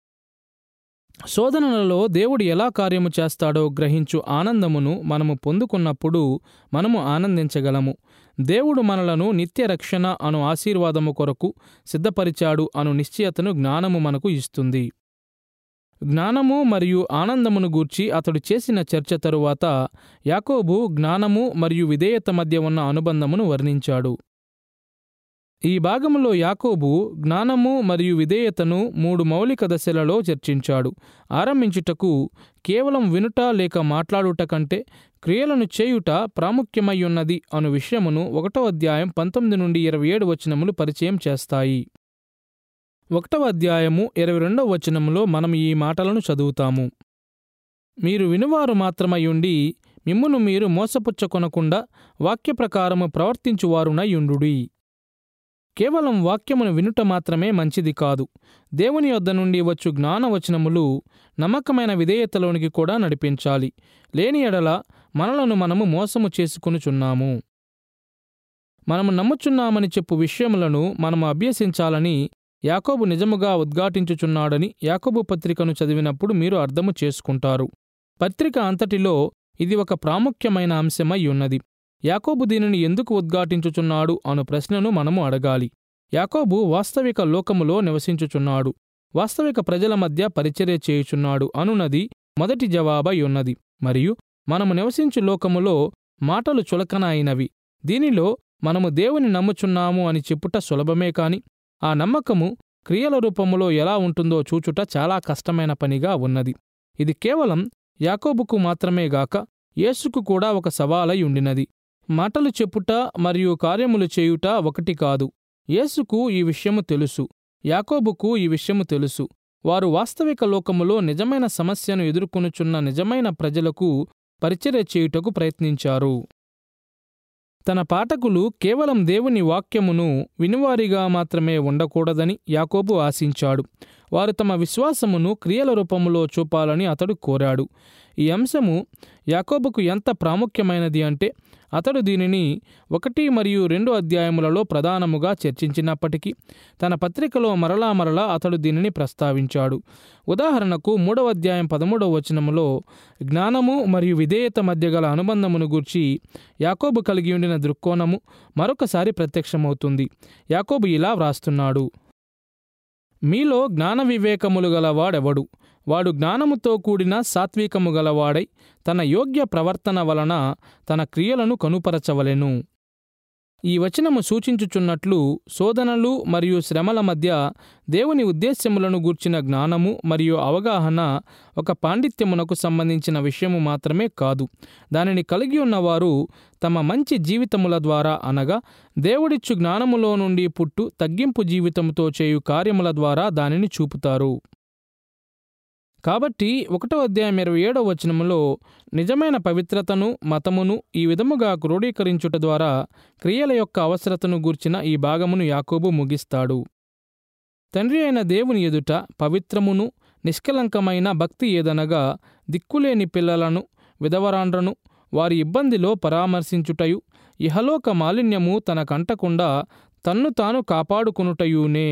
శోధనలలో దేవుడు ఎలా కార్యము చేస్తాడో గ్రహించు ఆనందమును మనము పొందుకున్నప్పుడు మనము ఆనందించగలము దేవుడు మనలను నిత్య రక్షణ అను ఆశీర్వాదము కొరకు సిద్ధపరిచాడు అను నిశ్చయతను జ్ఞానము మనకు ఇస్తుంది జ్ఞానము మరియు ఆనందమును గూర్చి అతడు చేసిన చర్చ తరువాత యాకోబు జ్ఞానము మరియు విధేయత మధ్య ఉన్న అనుబంధమును వర్ణించాడు ఈ భాగంలో యాకోబు జ్ఞానము మరియు విధేయతను మూడు మౌలిక దశలలో చర్చించాడు ఆరంభించుటకు కేవలం వినుట లేక మాట్లాడుట కంటే క్రియలను చేయుట ప్రాముఖ్యమయ్యున్నది అను విషయమును ఒకటో అధ్యాయం పంతొమ్మిది నుండి ఇరవై ఏడు వచనములు పరిచయం చేస్తాయి ఒకటవ అధ్యాయము ఇరవై రెండవ వచనములో మనం ఈ మాటలను చదువుతాము మీరు వినువారు మాత్రమయుండి మిమ్మును మీరు మోసపుచ్చకొనకుండా వాక్య ప్రకారము ప్రవర్తించువారునయుండుడి కేవలం వాక్యమును వినుట మాత్రమే మంచిది కాదు దేవుని యొద్ద నుండి వచ్చు జ్ఞానవచనములు నమ్మకమైన విధేయతలోనికి కూడా నడిపించాలి లేని ఎడల మనలను మనము మోసము చేసుకొనుచున్నాము మనము నమ్ముచున్నామని చెప్పు విషయములను మనము అభ్యసించాలని యాకోబు నిజముగా ఉద్ఘాటించుచున్నాడని యాకోబు పత్రికను చదివినప్పుడు మీరు అర్థము చేసుకుంటారు పత్రిక అంతటిలో ఇది ఒక ప్రాముఖ్యమైన అంశమై ఉన్నది యాకోబు దీనిని ఎందుకు ఉద్ఘాటించుచున్నాడు అను ప్రశ్నను మనము అడగాలి యాకోబు వాస్తవిక లోకములో నివసించుచున్నాడు వాస్తవిక ప్రజల మధ్య పరిచర్య చేయుచున్నాడు అనున్నది మొదటి జవాబై ఉన్నది మరియు మనము నివసించు లోకములో మాటలు చులకన అయినవి దీనిలో మనము దేవుని నమ్ముచున్నాము అని చెప్పుట సులభమే కాని ఆ నమ్మకము క్రియల రూపములో ఎలా ఉంటుందో చూచుట చాలా కష్టమైన పనిగా ఉన్నది ఇది కేవలం యాకోబుకు మాత్రమే గాక యేసుకు కూడా ఒక సవాలై ఉండినది మాటలు చెప్పుట మరియు కార్యములు చేయుట ఒకటి కాదు యేసుకు ఈ విషయము తెలుసు యాకోబుకు ఈ విషయము తెలుసు వారు వాస్తవిక లోకములో నిజమైన సమస్యను ఎదుర్కొనుచున్న నిజమైన ప్రజలకు పరిచర్య చేయుటకు ప్రయత్నించారు తన పాఠకులు కేవలం దేవుని వాక్యమును వినువారిగా మాత్రమే ఉండకూడదని యాకోబు ఆశించాడు వారు తమ విశ్వాసమును క్రియల రూపములో చూపాలని అతడు కోరాడు ఈ అంశము యాకోబుకు ఎంత ప్రాముఖ్యమైనది అంటే అతడు దీనిని ఒకటి మరియు రెండు అధ్యాయములలో ప్రధానముగా చర్చించినప్పటికీ తన పత్రికలో మరలా మరలా అతడు దీనిని ప్రస్తావించాడు ఉదాహరణకు మూడవ అధ్యాయం పదమూడవ వచనములో జ్ఞానము మరియు విధేయత మధ్య గల అనుబంధమును గూర్చి యాకోబు కలిగి ఉండిన దృక్కోణము మరొకసారి ప్రత్యక్షమవుతుంది యాకోబు ఇలా వ్రాస్తున్నాడు మీలో జ్ఞాన వివేకములు గలవాడెవడు వాడు జ్ఞానముతో కూడిన సాత్వికము గలవాడై తన యోగ్య ప్రవర్తన వలన తన క్రియలను కనుపరచవలెను ఈ వచనము సూచించుచున్నట్లు శోధనలు మరియు శ్రమల మధ్య దేవుని ఉద్దేశ్యములను గూర్చిన జ్ఞానము మరియు అవగాహన ఒక పాండిత్యమునకు సంబంధించిన విషయము మాత్రమే కాదు దానిని కలిగి ఉన్నవారు తమ మంచి జీవితముల ద్వారా అనగా దేవుడిచ్చు జ్ఞానములో నుండి పుట్టు తగ్గింపు జీవితముతో చేయు కార్యముల ద్వారా దానిని చూపుతారు కాబట్టి ఒకటో అధ్యాయం ఇరవై ఏడవ వచనములో నిజమైన పవిత్రతను మతమును ఈ విధముగా క్రోడీకరించుట ద్వారా క్రియల యొక్క అవసరతను గూర్చిన ఈ భాగమును యాకోబు ముగిస్తాడు తండ్రి అయిన దేవుని ఎదుట పవిత్రమును నిష్కలంకమైన భక్తి ఏదనగా దిక్కులేని పిల్లలను విధవరాండ్రను వారి ఇబ్బందిలో పరామర్శించుటయు ఇహలోక మాలిన్యము తనకంటకుండా తన్ను తాను కాపాడుకునుటయునే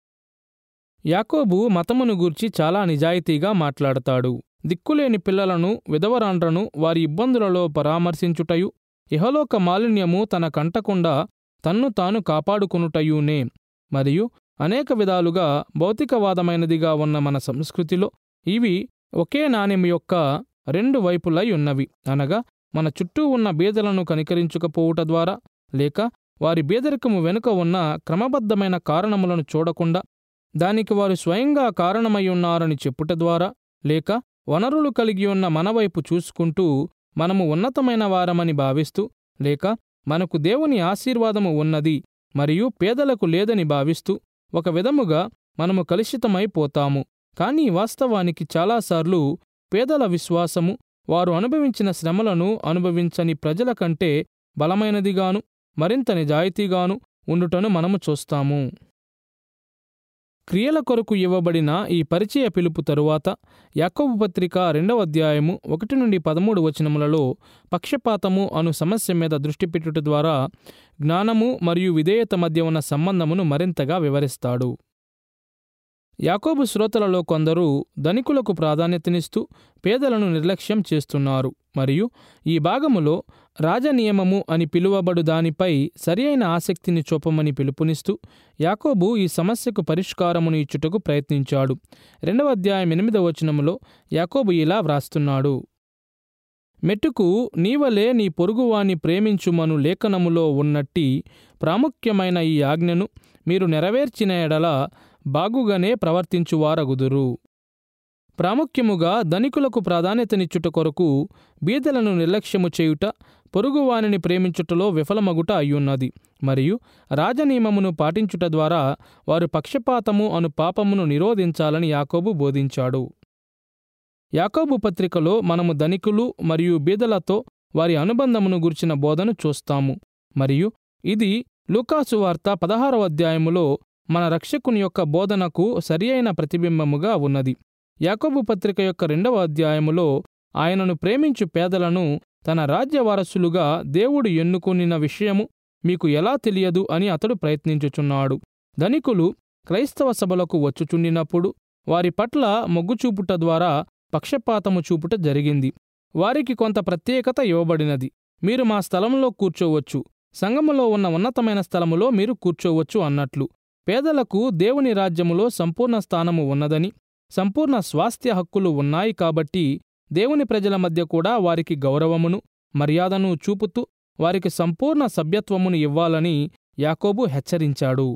యాకోబు మతమును గూర్చి చాలా నిజాయితీగా మాట్లాడతాడు దిక్కులేని పిల్లలను విధవరాండ్రను వారి ఇబ్బందులలో పరామర్శించుటయు ఇహలోక మాలిన్యము తన కంటకుండా తన్ను తాను కాపాడుకునుటయునే మరియు అనేక విధాలుగా భౌతికవాదమైనదిగా ఉన్న మన సంస్కృతిలో ఇవి ఒకే నాణెం యొక్క రెండు వైపులై ఉన్నవి అనగా మన చుట్టూ ఉన్న బీదలను కనికరించకపోవుట ద్వారా లేక వారి బీదరికము వెనుక ఉన్న క్రమబద్ధమైన కారణములను చూడకుండా దానికి వారు స్వయంగా కారణమై ఉన్నారని చెప్పుట ద్వారా లేక వనరులు కలిగి ఉన్న మన వైపు చూసుకుంటూ మనము ఉన్నతమైన వారమని భావిస్తూ లేక మనకు దేవుని ఆశీర్వాదము ఉన్నది మరియు పేదలకు లేదని భావిస్తూ ఒక విధముగా మనము కలుషితమైపోతాము కానీ వాస్తవానికి చాలాసార్లు పేదల విశ్వాసము వారు అనుభవించిన శ్రమలను అనుభవించని ప్రజల కంటే బలమైనదిగాను మరింత నిజాయితీగాను ఉండుటను మనము చూస్తాము క్రియల కొరకు ఇవ్వబడిన ఈ పరిచయ పిలుపు తరువాత యాకోబు పత్రిక రెండవ అధ్యాయము ఒకటి నుండి పదమూడు వచనములలో పక్షపాతము అను సమస్య మీద దృష్టి పెట్టుట ద్వారా జ్ఞానము మరియు విధేయత మధ్య ఉన్న సంబంధమును మరింతగా వివరిస్తాడు యాకోబు శ్రోతలలో కొందరు ధనికులకు ప్రాధాన్యతనిస్తూ పేదలను నిర్లక్ష్యం చేస్తున్నారు మరియు ఈ భాగములో రాజనియమము అని పిలువబడు దానిపై సరియైన ఆసక్తిని చూపమని పిలుపునిస్తూ యాకోబు ఈ సమస్యకు పరిష్కారమును ఇచ్చుటకు ప్రయత్నించాడు రెండవ అధ్యాయం ఎనిమిదవ వచనములో యాకోబు ఇలా వ్రాస్తున్నాడు మెట్టుకు నీవలే నీ పొరుగువాని ప్రేమించుమను లేఖనములో ఉన్నట్టి ప్రాముఖ్యమైన ఈ ఆజ్ఞను మీరు నెరవేర్చిన ఎడల బాగుగానే ప్రవర్తించువారగుదురు ప్రాముఖ్యముగా ధనికులకు ప్రాధాన్యతనిచ్చుట కొరకు బీదలను నిర్లక్ష్యము చేయుట పొరుగువానిని ప్రేమించుటలో విఫలమగుట అయ్యున్నది మరియు రాజనియమమును పాటించుట ద్వారా వారు పక్షపాతము అను పాపమును నిరోధించాలని యాకోబు బోధించాడు యాకోబు పత్రికలో మనము ధనికులు మరియు బీదలతో వారి అనుబంధమును గుర్చిన బోధను చూస్తాము మరియు ఇది లూకాసు వార్త పదహారవ అధ్యాయములో మన రక్షకుని యొక్క బోధనకు సరియైన ప్రతిబింబముగా ఉన్నది యాకోబు పత్రిక యొక్క రెండవ అధ్యాయములో ఆయనను ప్రేమించు పేదలను తన రాజ్య వారసులుగా దేవుడు ఎన్నుకొనిన విషయము మీకు ఎలా తెలియదు అని అతడు ప్రయత్నించుచున్నాడు ధనికులు క్రైస్తవ సభలకు వచ్చుచుండినప్పుడు వారి పట్ల మొగ్గు చూపుట ద్వారా పక్షపాతము చూపుట జరిగింది వారికి కొంత ప్రత్యేకత ఇవ్వబడినది మీరు మా స్థలంలో కూర్చోవచ్చు సంఘములో ఉన్న ఉన్నతమైన స్థలములో మీరు కూర్చోవచ్చు అన్నట్లు పేదలకు దేవుని రాజ్యములో సంపూర్ణ స్థానము ఉన్నదని సంపూర్ణ స్వాస్థ్య హక్కులు ఉన్నాయి కాబట్టి దేవుని ప్రజల మధ్య కూడా వారికి గౌరవమును మర్యాదను చూపుతూ వారికి సంపూర్ణ సభ్యత్వమును ఇవ్వాలని యాకోబు హెచ్చరించాడు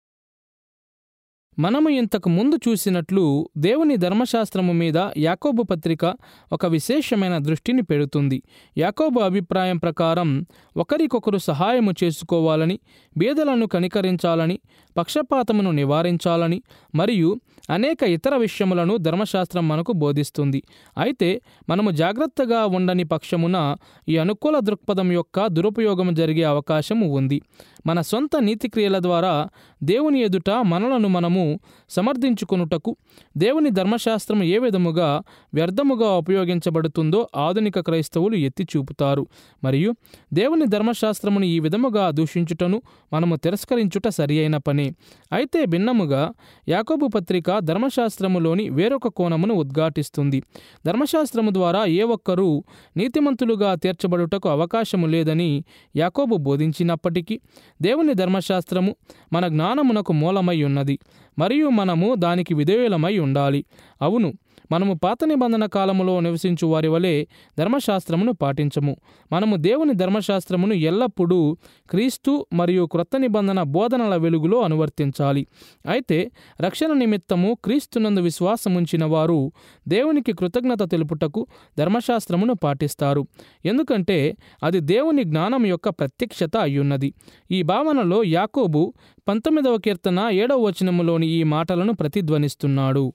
మనము ఇంతకు ముందు చూసినట్లు దేవుని ధర్మశాస్త్రము మీద యాకోబు పత్రిక ఒక విశేషమైన దృష్టిని పెడుతుంది యాకోబు అభిప్రాయం ప్రకారం ఒకరికొకరు సహాయము చేసుకోవాలని బీదలను కనికరించాలని పక్షపాతమును నివారించాలని మరియు అనేక ఇతర విషయములను ధర్మశాస్త్రం మనకు బోధిస్తుంది అయితే మనము జాగ్రత్తగా ఉండని పక్షమున ఈ అనుకూల దృక్పథం యొక్క దురుపయోగం జరిగే అవకాశము ఉంది మన సొంత నీతిక్రియల ద్వారా దేవుని ఎదుట మనలను మనము సమర్థించుకొనుటకు దేవుని ధర్మశాస్త్రం ఏ విధముగా వ్యర్థముగా ఉపయోగించబడుతుందో ఆధునిక క్రైస్తవులు ఎత్తి చూపుతారు మరియు దేవుని ధర్మశాస్త్రమును ఈ విధముగా దూషించుటను మనము తిరస్కరించుట సరియైన పనే అయితే భిన్నముగా యాకోబు పత్రిక ధర్మశాస్త్రములోని వేరొక కోణమును ఉద్ఘాటిస్తుంది ధర్మశాస్త్రము ద్వారా ఏ ఒక్కరూ నీతిమంతులుగా తీర్చబడుటకు అవకాశము లేదని యాకోబు బోధించినప్పటికీ దేవుని ధర్మశాస్త్రము మన జ్ఞానమునకు మూలమై ఉన్నది మరియు మనము దానికి విధేయులమై ఉండాలి అవును మనము పాత నిబంధన కాలములో నివసించు వారి వలె ధర్మశాస్త్రమును పాటించము మనము దేవుని ధర్మశాస్త్రమును ఎల్లప్పుడూ క్రీస్తు మరియు క్రొత్త నిబంధన బోధనల వెలుగులో అనువర్తించాలి అయితే రక్షణ నిమిత్తము క్రీస్తునందు విశ్వాసముంచిన వారు దేవునికి కృతజ్ఞత తెలుపుటకు ధర్మశాస్త్రమును పాటిస్తారు ఎందుకంటే అది దేవుని జ్ఞానం యొక్క ప్రత్యక్షత అయ్యున్నది ఈ భావనలో యాకోబు పంతొమ్మిదవ కీర్తన ఏడవ వచనములోని ఈ మాటలను ప్రతిధ్వనిస్తున్నాడు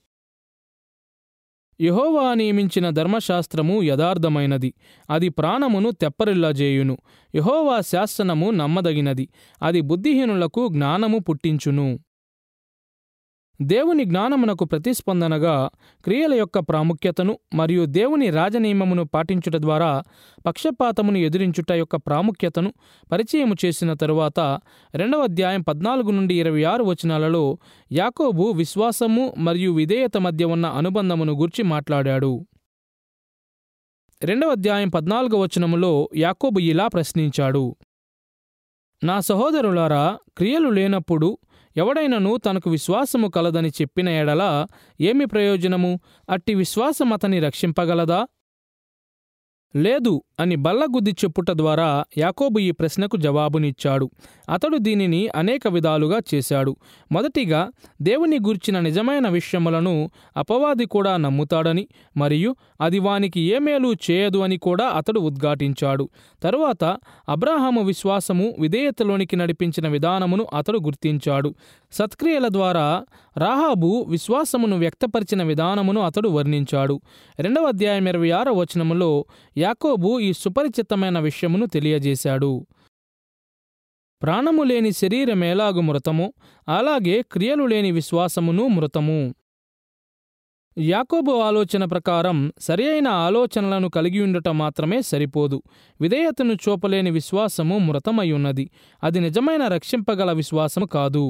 యహోవా నియమించిన ధర్మశాస్త్రము యథార్థమైనది అది ప్రాణమును తెప్పరిల్లజేయును యహోవా శాసనము నమ్మదగినది అది బుద్ధిహీనులకు జ్ఞానము పుట్టించును దేవుని జ్ఞానమునకు ప్రతిస్పందనగా క్రియల యొక్క ప్రాముఖ్యతను మరియు దేవుని రాజనియమమును పాటించుట ద్వారా పక్షపాతమును ఎదిరించుట యొక్క ప్రాముఖ్యతను పరిచయము చేసిన తరువాత రెండవ అధ్యాయం పద్నాలుగు నుండి ఇరవై ఆరు వచనాలలో యాకోబు విశ్వాసము మరియు విధేయత మధ్య ఉన్న అనుబంధమును గూర్చి మాట్లాడాడు రెండవ అధ్యాయం పద్నాలుగవ వచనములో యాకోబు ఇలా ప్రశ్నించాడు నా సహోదరులారా క్రియలు లేనప్పుడు ఎవడైనను తనకు విశ్వాసము కలదని చెప్పిన ఎడల ఏమి ప్రయోజనము అట్టి విశ్వాసం అతని రక్షింపగలదా లేదు అని బల్లగుద్ది చెప్పుట ద్వారా యాకోబు ఈ ప్రశ్నకు జవాబునిచ్చాడు అతడు దీనిని అనేక విధాలుగా చేశాడు మొదటిగా దేవుని గూర్చిన నిజమైన విషయములను అపవాది కూడా నమ్ముతాడని మరియు అది వానికి ఏ మేలు చేయదు అని కూడా అతడు ఉద్ఘాటించాడు తరువాత అబ్రాహాము విశ్వాసము విధేయతలోనికి నడిపించిన విధానమును అతడు గుర్తించాడు సత్క్రియల ద్వారా రాహాబు విశ్వాసమును వ్యక్తపరిచిన విధానమును అతడు వర్ణించాడు రెండవ అధ్యాయం ఇరవై ఆరో వచనములో యాకోబు ఈ సుపరిచితమైన విషయమును తెలియజేశాడు ప్రాణము లేని శరీరమేలాగు మృతము అలాగే క్రియలు లేని విశ్వాసమును మృతము యాకోబు ఆలోచన ప్రకారం సరియైన ఆలోచనలను కలిగి ఉండటం మాత్రమే సరిపోదు విధేయతను చూపలేని విశ్వాసము మృతమై ఉన్నది అది నిజమైన రక్షింపగల విశ్వాసము కాదు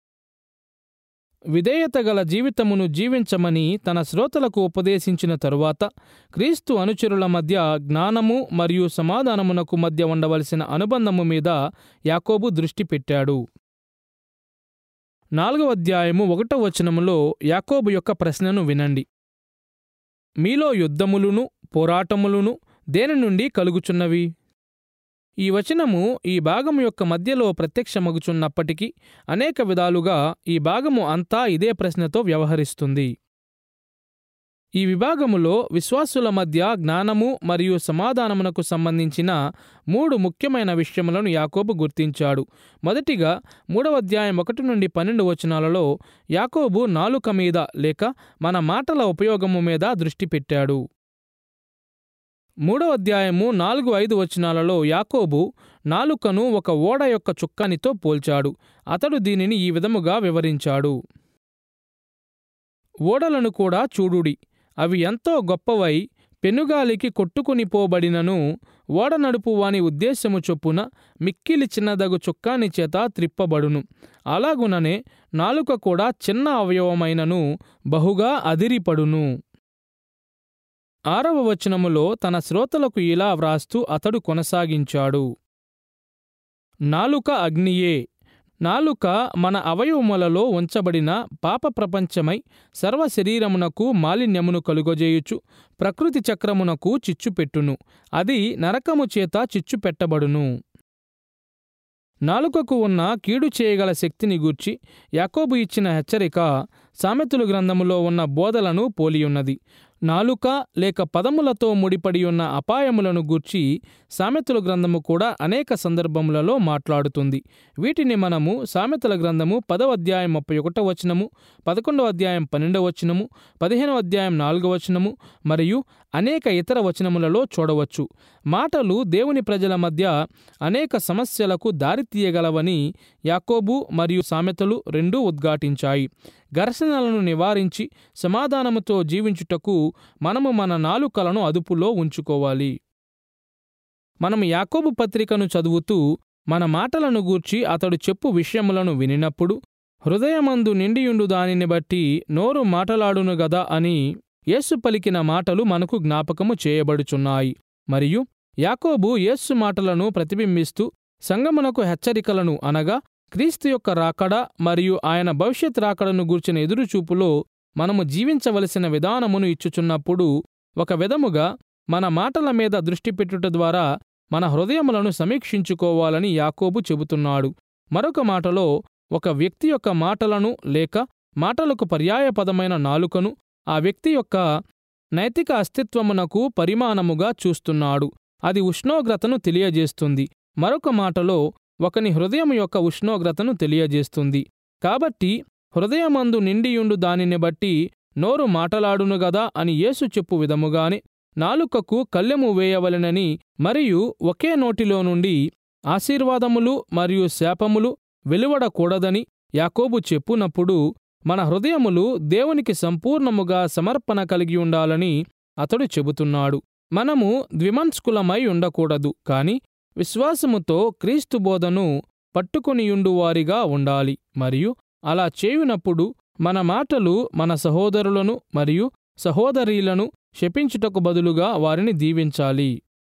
విధేయత గల జీవితమును జీవించమని తన శ్రోతలకు ఉపదేశించిన తరువాత క్రీస్తు అనుచరుల మధ్య జ్ఞానము మరియు సమాధానమునకు మధ్య ఉండవలసిన అనుబంధము మీద యాకోబు దృష్టి పెట్టాడు నాలుగవ అధ్యాయము ఒకటో వచనములో యాకోబు యొక్క ప్రశ్నను వినండి మీలో యుద్ధములును పోరాటములును దేని నుండి కలుగుచున్నవి ఈ వచనము ఈ భాగము యొక్క మధ్యలో ప్రత్యక్షమగుచున్నప్పటికీ అనేక విధాలుగా ఈ భాగము అంతా ఇదే ప్రశ్నతో వ్యవహరిస్తుంది ఈ విభాగములో విశ్వాసుల మధ్య జ్ఞానము మరియు సమాధానమునకు సంబంధించిన మూడు ముఖ్యమైన విషయములను యాకోబు గుర్తించాడు మొదటిగా మూడవ అధ్యాయం ఒకటి నుండి పన్నెండు వచనాలలో యాకోబు నాలుక మీద లేక మన మాటల ఉపయోగము మీద దృష్టి పెట్టాడు మూడవ అధ్యాయము నాలుగు ఐదు వచనాలలో యాకోబు నాలుకను ఒక ఓడ యొక్క చుక్కానితో పోల్చాడు అతడు దీనిని ఈ విధముగా వివరించాడు ఓడలను కూడా చూడుడి అవి ఎంతో గొప్పవై పెనుగాలికి కొట్టుకుని పోబడినను ఓడ నడుపు వాని ఉద్దేశము చొప్పున మిక్కిలి చిన్నదగు చుక్కాని చేత త్రిప్పబడును అలాగుననే నాలుక కూడా చిన్న అవయవమైనను బహుగా అదిరిపడును ఆరవ వచనములో తన శ్రోతలకు ఇలా వ్రాస్తూ అతడు కొనసాగించాడు నాలుక అగ్నియే నాలుక మన అవయవములలో ఉంచబడిన పాప ప్రపంచమై సర్వ శరీరమునకు మాలిన్యమును కలుగజేయుచు ప్రకృతి చక్రమునకు చిచ్చుపెట్టును అది నరకము చేత చిచ్చుపెట్టబడును నాలుకకు ఉన్న కీడు చేయగల శక్తిని గూర్చి యాకోబు ఇచ్చిన హెచ్చరిక సామెతలు గ్రంథములో ఉన్న బోధలను పోలియున్నది నాలుక లేక పదములతో ముడిపడి ఉన్న అపాయములను గూర్చి సామెతల గ్రంథము కూడా అనేక సందర్భములలో మాట్లాడుతుంది వీటిని మనము సామెతల గ్రంథము పదవ అధ్యాయం ముప్పై ఒకటో వచనము పదకొండవ అధ్యాయం పన్నెండవ వచనము పదిహేనవ అధ్యాయం నాలుగవ వచనము మరియు అనేక ఇతర వచనములలో చూడవచ్చు మాటలు దేవుని ప్రజల మధ్య అనేక సమస్యలకు దారితీయగలవని యాకోబు మరియు సామెతలు రెండూ ఉద్ఘాటించాయి ఘర్షణలను నివారించి సమాధానముతో జీవించుటకు మనము మన నాలుకలను అదుపులో ఉంచుకోవాలి మనం యాకోబు పత్రికను చదువుతూ మన మాటలను గూర్చి అతడు చెప్పు విషయములను వినినప్పుడు హృదయమందు నిండియుండు దానిని బట్టి నోరు మాటలాడును గదా అని యేసు పలికిన మాటలు మనకు జ్ఞాపకము చేయబడుచున్నాయి మరియు యాకోబు యేసు మాటలను ప్రతిబింబిస్తూ సంగమునకు హెచ్చరికలను అనగా క్రీస్తు యొక్క రాకడ మరియు ఆయన భవిష్యత్ రాకడను గూర్చిన ఎదురుచూపులో మనము జీవించవలసిన విధానమును ఇచ్చుచున్నప్పుడు ఒక విధముగా మన మాటల మీద దృష్టి పెట్టుట ద్వారా మన హృదయములను సమీక్షించుకోవాలని యాకోబు చెబుతున్నాడు మరొక మాటలో ఒక వ్యక్తి యొక్క మాటలను లేక మాటలకు పర్యాయపదమైన నాలుకను ఆ వ్యక్తి యొక్క నైతిక అస్తిత్వమునకు పరిమాణముగా చూస్తున్నాడు అది ఉష్ణోగ్రతను తెలియజేస్తుంది మరొక మాటలో ఒకని హృదయం యొక్క ఉష్ణోగ్రతను తెలియజేస్తుంది కాబట్టి హృదయమందు నిండియుండు దానిని బట్టి నోరు మాటలాడును గదా అని యేసు చెప్పు విధముగానే నాలుకకు కళ్ళెము వేయవలెనని మరియు ఒకే నోటిలో నుండి ఆశీర్వాదములు మరియు శాపములు వెలువడకూడదని యాకోబు చెప్పునప్పుడు మన హృదయములు దేవునికి సంపూర్ణముగా సమర్పణ కలిగి ఉండాలని అతడు చెబుతున్నాడు మనము ద్విమన్స్కులమై ఉండకూడదు కాని విశ్వాసముతో క్రీస్తు బోధను పట్టుకొనియుండువారిగా ఉండాలి మరియు అలా చేయునప్పుడు మన మాటలు మన సహోదరులను మరియు సహోదరీలను శపించుటకు బదులుగా వారిని దీవించాలి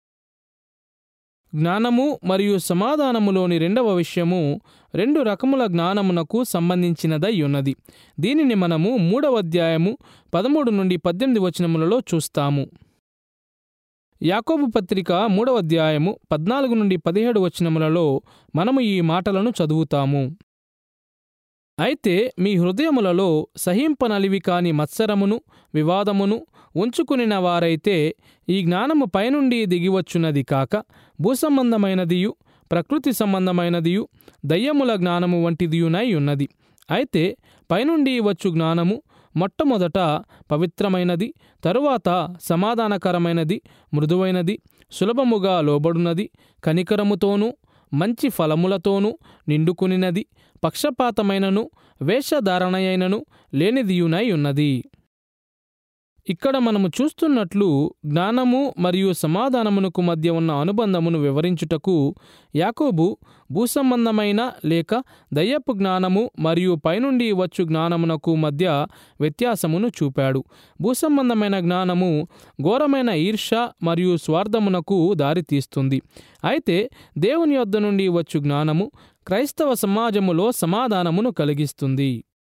జ్ఞానము మరియు సమాధానములోని రెండవ విషయము రెండు రకముల జ్ఞానమునకు సంబంధించినదై ఉన్నది దీనిని మనము మూడవ అధ్యాయము పదమూడు నుండి పద్దెనిమిది వచనములలో చూస్తాము యాకోబు పత్రిక మూడవ అధ్యాయము పద్నాలుగు నుండి పదిహేడు వచనములలో మనము ఈ మాటలను చదువుతాము అయితే మీ హృదయములలో సహింపనలివి కాని మత్సరమును వివాదమును ఉంచుకునిన వారైతే ఈ జ్ఞానము పైనుండి దిగివచ్చున్నది కాక భూసంబంధమైనదియు ప్రకృతి సంబంధమైనదియు దయ్యముల జ్ఞానము వంటిదియునై ఉన్నది అయితే పైనుండి వచ్చు జ్ఞానము మొట్టమొదట పవిత్రమైనది తరువాత సమాధానకరమైనది మృదువైనది సులభముగా లోబడునది కనికరముతోనూ మంచి ఫలములతోనూ నిండుకునినది పక్షపాతమైనను వేషధారణయైనను లేనిదియునై ఉన్నది ఇక్కడ మనము చూస్తున్నట్లు జ్ఞానము మరియు సమాధానమునకు మధ్య ఉన్న అనుబంధమును వివరించుటకు యాకోబు భూసంబంధమైన లేక దయ్యపు జ్ఞానము మరియు పైనుండి వచ్చు జ్ఞానమునకు మధ్య వ్యత్యాసమును చూపాడు భూసంబంధమైన జ్ఞానము ఘోరమైన ఈర్ష మరియు స్వార్థమునకు దారితీస్తుంది అయితే దేవుని యొద్ద నుండి వచ్చు జ్ఞానము క్రైస్తవ సమాజములో సమాధానమును కలిగిస్తుంది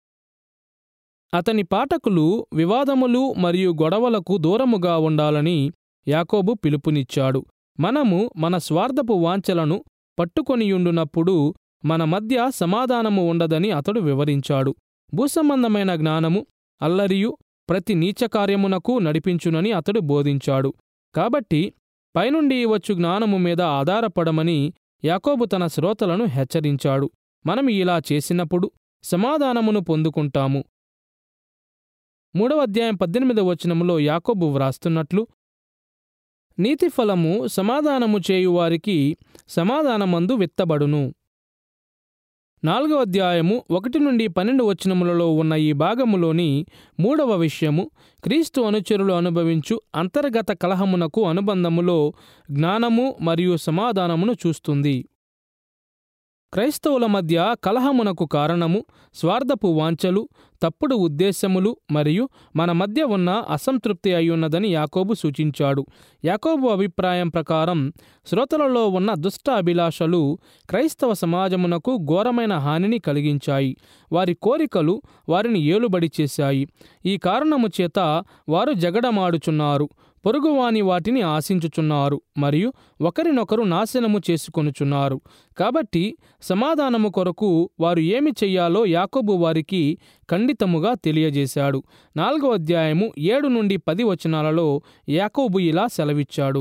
అతని పాఠకులు వివాదములు మరియు గొడవలకు దూరముగా ఉండాలని యాకోబు పిలుపునిచ్చాడు మనము మన స్వార్థపు వాంఛలను పట్టుకొనియుండునప్పుడు మన మధ్య సమాధానము ఉండదని అతడు వివరించాడు భూసంబంధమైన జ్ఞానము అల్లరియు ప్రతి నీచ కార్యమునకు నడిపించునని అతడు బోధించాడు కాబట్టి పైనుండి వచ్చు జ్ఞానము మీద ఆధారపడమని యాకోబు తన శ్రోతలను హెచ్చరించాడు మనం ఇలా చేసినప్పుడు సమాధానమును పొందుకుంటాము మూడవ అధ్యాయం పద్దెనిమిదవ వచనములో యాకోబు వ్రాస్తున్నట్లు నీతి ఫలము సమాధానము చేయువారికి సమాధానమందు విత్తబడును నాలుగవ అధ్యాయము ఒకటి నుండి పన్నెండు వచనములలో ఉన్న ఈ భాగములోని మూడవ విషయము క్రీస్తు అనుచరులు అనుభవించు అంతర్గత కలహమునకు అనుబంధములో జ్ఞానము మరియు సమాధానమును చూస్తుంది క్రైస్తవుల మధ్య కలహమునకు కారణము స్వార్థపు వాంఛలు తప్పుడు ఉద్దేశములు మరియు మన మధ్య ఉన్న అసంతృప్తి అయ్యున్నదని యాకోబు సూచించాడు యాకోబు అభిప్రాయం ప్రకారం శ్రోతలలో ఉన్న దుష్ట అభిలాషలు క్రైస్తవ సమాజమునకు ఘోరమైన హానిని కలిగించాయి వారి కోరికలు వారిని ఏలుబడి చేశాయి ఈ కారణము చేత వారు జగడమాడుచున్నారు పొరుగువాని వాటిని ఆశించుచున్నారు మరియు ఒకరినొకరు నాశనము చేసుకొనుచున్నారు కాబట్టి సమాధానము కొరకు వారు ఏమి చెయ్యాలో యాకోబు వారికి ఖండితముగా తెలియజేశాడు నాలుగో అధ్యాయము ఏడు నుండి పది వచనాలలో యాకోబు ఇలా సెలవిచ్చాడు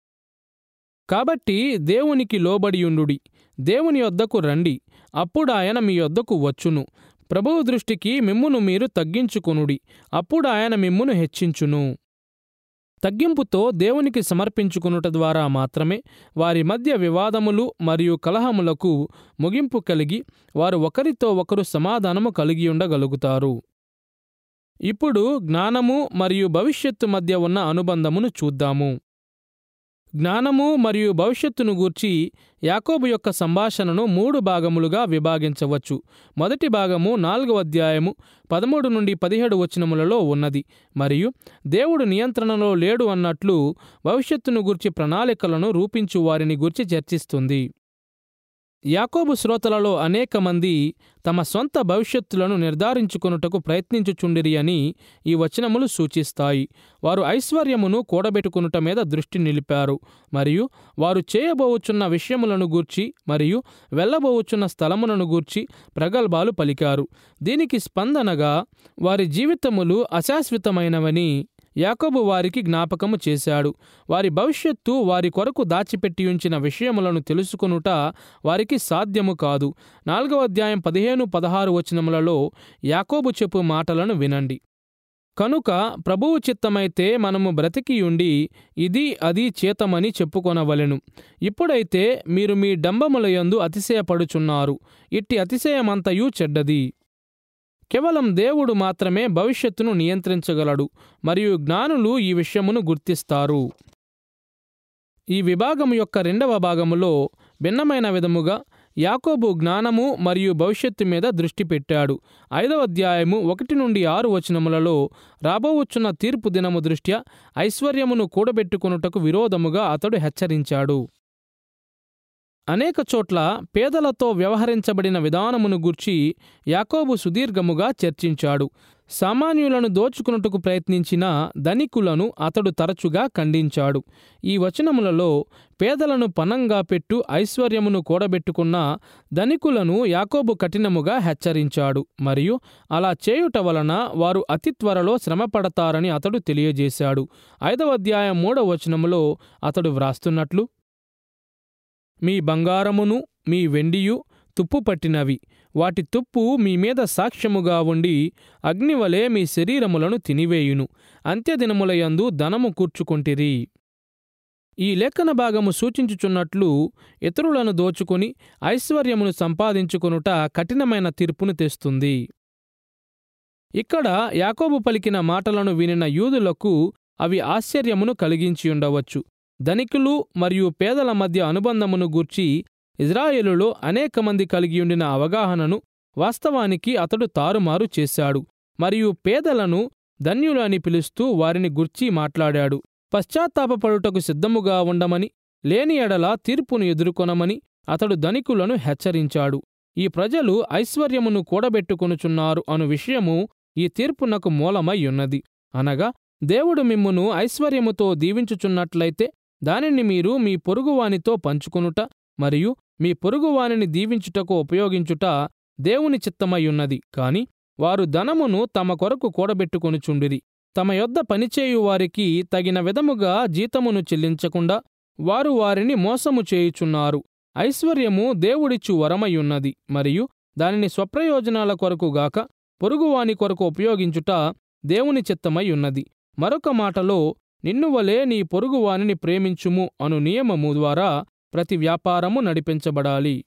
కాబట్టి దేవునికి లోబడియుండుడి దేవుని యొద్దకు రండి అప్పుడు ఆయన మీ యొద్దకు వచ్చును ప్రభువు దృష్టికి మిమ్మును మీరు తగ్గించుకొనుడి అప్పుడు ఆయన మిమ్మును హెచ్చించును తగ్గింపుతో దేవునికి సమర్పించుకునుట ద్వారా మాత్రమే వారి మధ్య వివాదములు మరియు కలహములకు ముగింపు కలిగి వారు ఒకరితో ఒకరు సమాధానము కలిగి ఉండగలుగుతారు ఇప్పుడు జ్ఞానము మరియు భవిష్యత్తు మధ్య ఉన్న అనుబంధమును చూద్దాము జ్ఞానము మరియు భవిష్యత్తును గూర్చి యాకోబు యొక్క సంభాషణను మూడు భాగములుగా విభాగించవచ్చు మొదటి భాగము నాలుగవ అధ్యాయము పదమూడు నుండి పదిహేడు వచనములలో ఉన్నది మరియు దేవుడు నియంత్రణలో లేడు అన్నట్లు భవిష్యత్తును గూర్చి ప్రణాళికలను రూపించు వారిని గూర్చి చర్చిస్తుంది యాకోబు శ్రోతలలో అనేక మంది తమ సొంత భవిష్యత్తులను నిర్ధారించుకొనుటకు ప్రయత్నించుచుండిరి అని ఈ వచనములు సూచిస్తాయి వారు ఐశ్వర్యమును కూడబెట్టుకునుట మీద దృష్టి నిలిపారు మరియు వారు చేయబోవుచున్న విషయములను గూర్చి మరియు వెళ్ళబోవుచున్న స్థలములను గూర్చి ప్రగల్భాలు పలికారు దీనికి స్పందనగా వారి జీవితములు అశాశ్వతమైనవని యాకోబు వారికి జ్ఞాపకము చేశాడు వారి భవిష్యత్తు వారి కొరకు దాచిపెట్టి ఉంచిన విషయములను తెలుసుకొనుట వారికి సాధ్యము కాదు నాలుగవ అధ్యాయం పదిహేను పదహారు వచనములలో యాకోబు చెప్పు మాటలను వినండి కనుక ప్రభువు చిత్తమైతే మనము బ్రతికియుండి ఇది అది చేతమని చెప్పుకొనవలెను ఇప్పుడైతే మీరు మీ డంబములయందు అతిశయపడుచున్నారు ఇట్టి అతిశయమంతయు చెడ్డది కేవలం దేవుడు మాత్రమే భవిష్యత్తును నియంత్రించగలడు మరియు జ్ఞానులు ఈ విషయమును గుర్తిస్తారు ఈ విభాగం యొక్క రెండవ భాగములో భిన్నమైన విధముగా యాకోబు జ్ఞానము మరియు భవిష్యత్తు మీద దృష్టి పెట్టాడు ఐదవ అధ్యాయము ఒకటి నుండి ఆరు వచనములలో రాబోవచ్చున్న తీర్పు దినము దృష్ట్యా ఐశ్వర్యమును కూడబెట్టుకొనుటకు విరోధముగా అతడు హెచ్చరించాడు అనేక చోట్ల పేదలతో వ్యవహరించబడిన విధానమును గూర్చి యాకోబు సుదీర్ఘముగా చర్చించాడు సామాన్యులను దోచుకున్నట్టుకు ప్రయత్నించిన ధనికులను అతడు తరచుగా ఖండించాడు ఈ వచనములలో పేదలను పనంగా పెట్టు ఐశ్వర్యమును కూడబెట్టుకున్న ధనికులను యాకోబు కఠినముగా హెచ్చరించాడు మరియు అలా చేయుట వలన వారు అతి త్వరలో శ్రమపడతారని అతడు తెలియజేశాడు ఐదవ అధ్యాయం మూడవ వచనములో అతడు వ్రాస్తున్నట్లు మీ బంగారమును మీ వెండియు తుప్పు పట్టినవి వాటి తుప్పు మీ మీద సాక్ష్యముగా ఉండి అగ్నివలే మీ శరీరములను తినివేయును అంత్యదినములయందు ధనము కూర్చుకొంటిరి ఈ లేఖన భాగము సూచించుచున్నట్లు ఇతరులను దోచుకుని ఐశ్వర్యమును సంపాదించుకొనుట కఠినమైన తీర్పును తెస్తుంది ఇక్కడ యాకోబు పలికిన మాటలను వినిన యూదులకు అవి ఆశ్చర్యమును కలిగించి ఉండవచ్చు ధనికులు మరియు పేదల మధ్య అనుబంధమును గూర్చి ఇజ్రాయేలులో అనేక మంది కలిగియుండిన అవగాహనను వాస్తవానికి అతడు తారుమారు చేశాడు మరియు పేదలను ధన్యులు అని పిలుస్తూ వారిని గుర్చి మాట్లాడాడు పశ్చాత్తాపపడుటకు సిద్ధముగా ఉండమని లేని ఎడల తీర్పును ఎదుర్కొనమని అతడు ధనికులను హెచ్చరించాడు ఈ ప్రజలు ఐశ్వర్యమును కూడబెట్టుకొనుచున్నారు అను విషయము ఈ తీర్పునకు మూలమై ఉన్నది అనగా దేవుడు మిమ్మును ఐశ్వర్యముతో దీవించుచున్నట్లయితే దానిని మీరు మీ పొరుగువానితో పంచుకొనుట మరియు మీ పొరుగువానిని దీవించుటకు ఉపయోగించుట దేవుని చిత్తమై ఉన్నది కాని వారు ధనమును తమ కొరకు కూడబెట్టుకొనుచుండిరి తమ యొద్ద పనిచేయు వారికి తగిన విధముగా జీతమును చెల్లించకుండా వారు వారిని మోసము చేయుచున్నారు ఐశ్వర్యము దేవుడిచ్చు వరమయున్నది మరియు దానిని స్వప్రయోజనాల కొరకు గాక పొరుగువాని కొరకు ఉపయోగించుట దేవుని చిత్తమై ఉన్నది మరొక మాటలో నిన్ను వలే నీ పొరుగువానిని ప్రేమించుము అను నియమము ద్వారా ప్రతి వ్యాపారము నడిపించబడాలి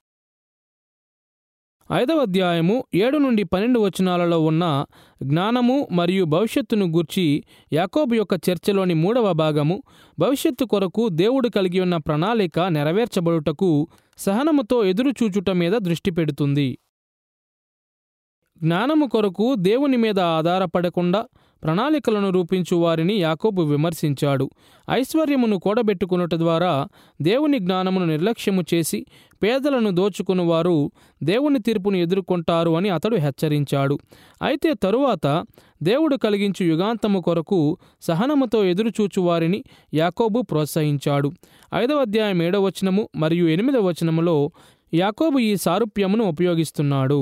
ఐదవ అధ్యాయము ఏడు నుండి పన్నెండు వచనాలలో ఉన్న జ్ఞానము మరియు భవిష్యత్తును గూర్చి యాకోబు యొక్క చర్చలోని మూడవ భాగము భవిష్యత్తు కొరకు దేవుడు కలిగి ఉన్న ప్రణాళిక నెరవేర్చబడుటకు సహనముతో ఎదురుచూచుట మీద దృష్టి పెడుతుంది జ్ఞానము కొరకు దేవుని మీద ఆధారపడకుండా ప్రణాళికలను రూపించు వారిని యాకోబు విమర్శించాడు ఐశ్వర్యమును కూడబెట్టుకునుట ద్వారా దేవుని జ్ఞానమును నిర్లక్ష్యము చేసి పేదలను దోచుకునివారు దేవుని తీర్పును ఎదుర్కొంటారు అని అతడు హెచ్చరించాడు అయితే తరువాత దేవుడు కలిగించు యుగాంతము కొరకు సహనముతో ఎదురుచూచు వారిని యాకోబు ప్రోత్సహించాడు ఐదవ అధ్యాయం ఏడవ వచనము మరియు ఎనిమిదవ వచనములో యాకోబు ఈ సారూప్యమును ఉపయోగిస్తున్నాడు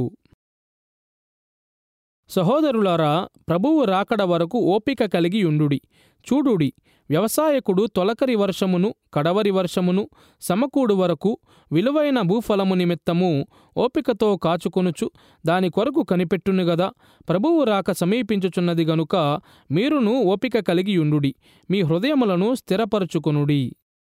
సహోదరులారా ప్రభువు రాకడ వరకు ఓపిక కలిగి ఉండుడి చూడుడి వ్యవసాయకుడు తొలకరి వర్షమును కడవరి వర్షమును సమకూడు వరకు విలువైన భూఫలము నిమిత్తము ఓపికతో కాచుకొనుచు దాని కొరకు కనిపెట్టును గదా ప్రభువు రాక సమీపించుచున్నది గనుక మీరును ఓపిక కలిగి ఉండుడి మీ హృదయములను స్థిరపరచుకొనుడి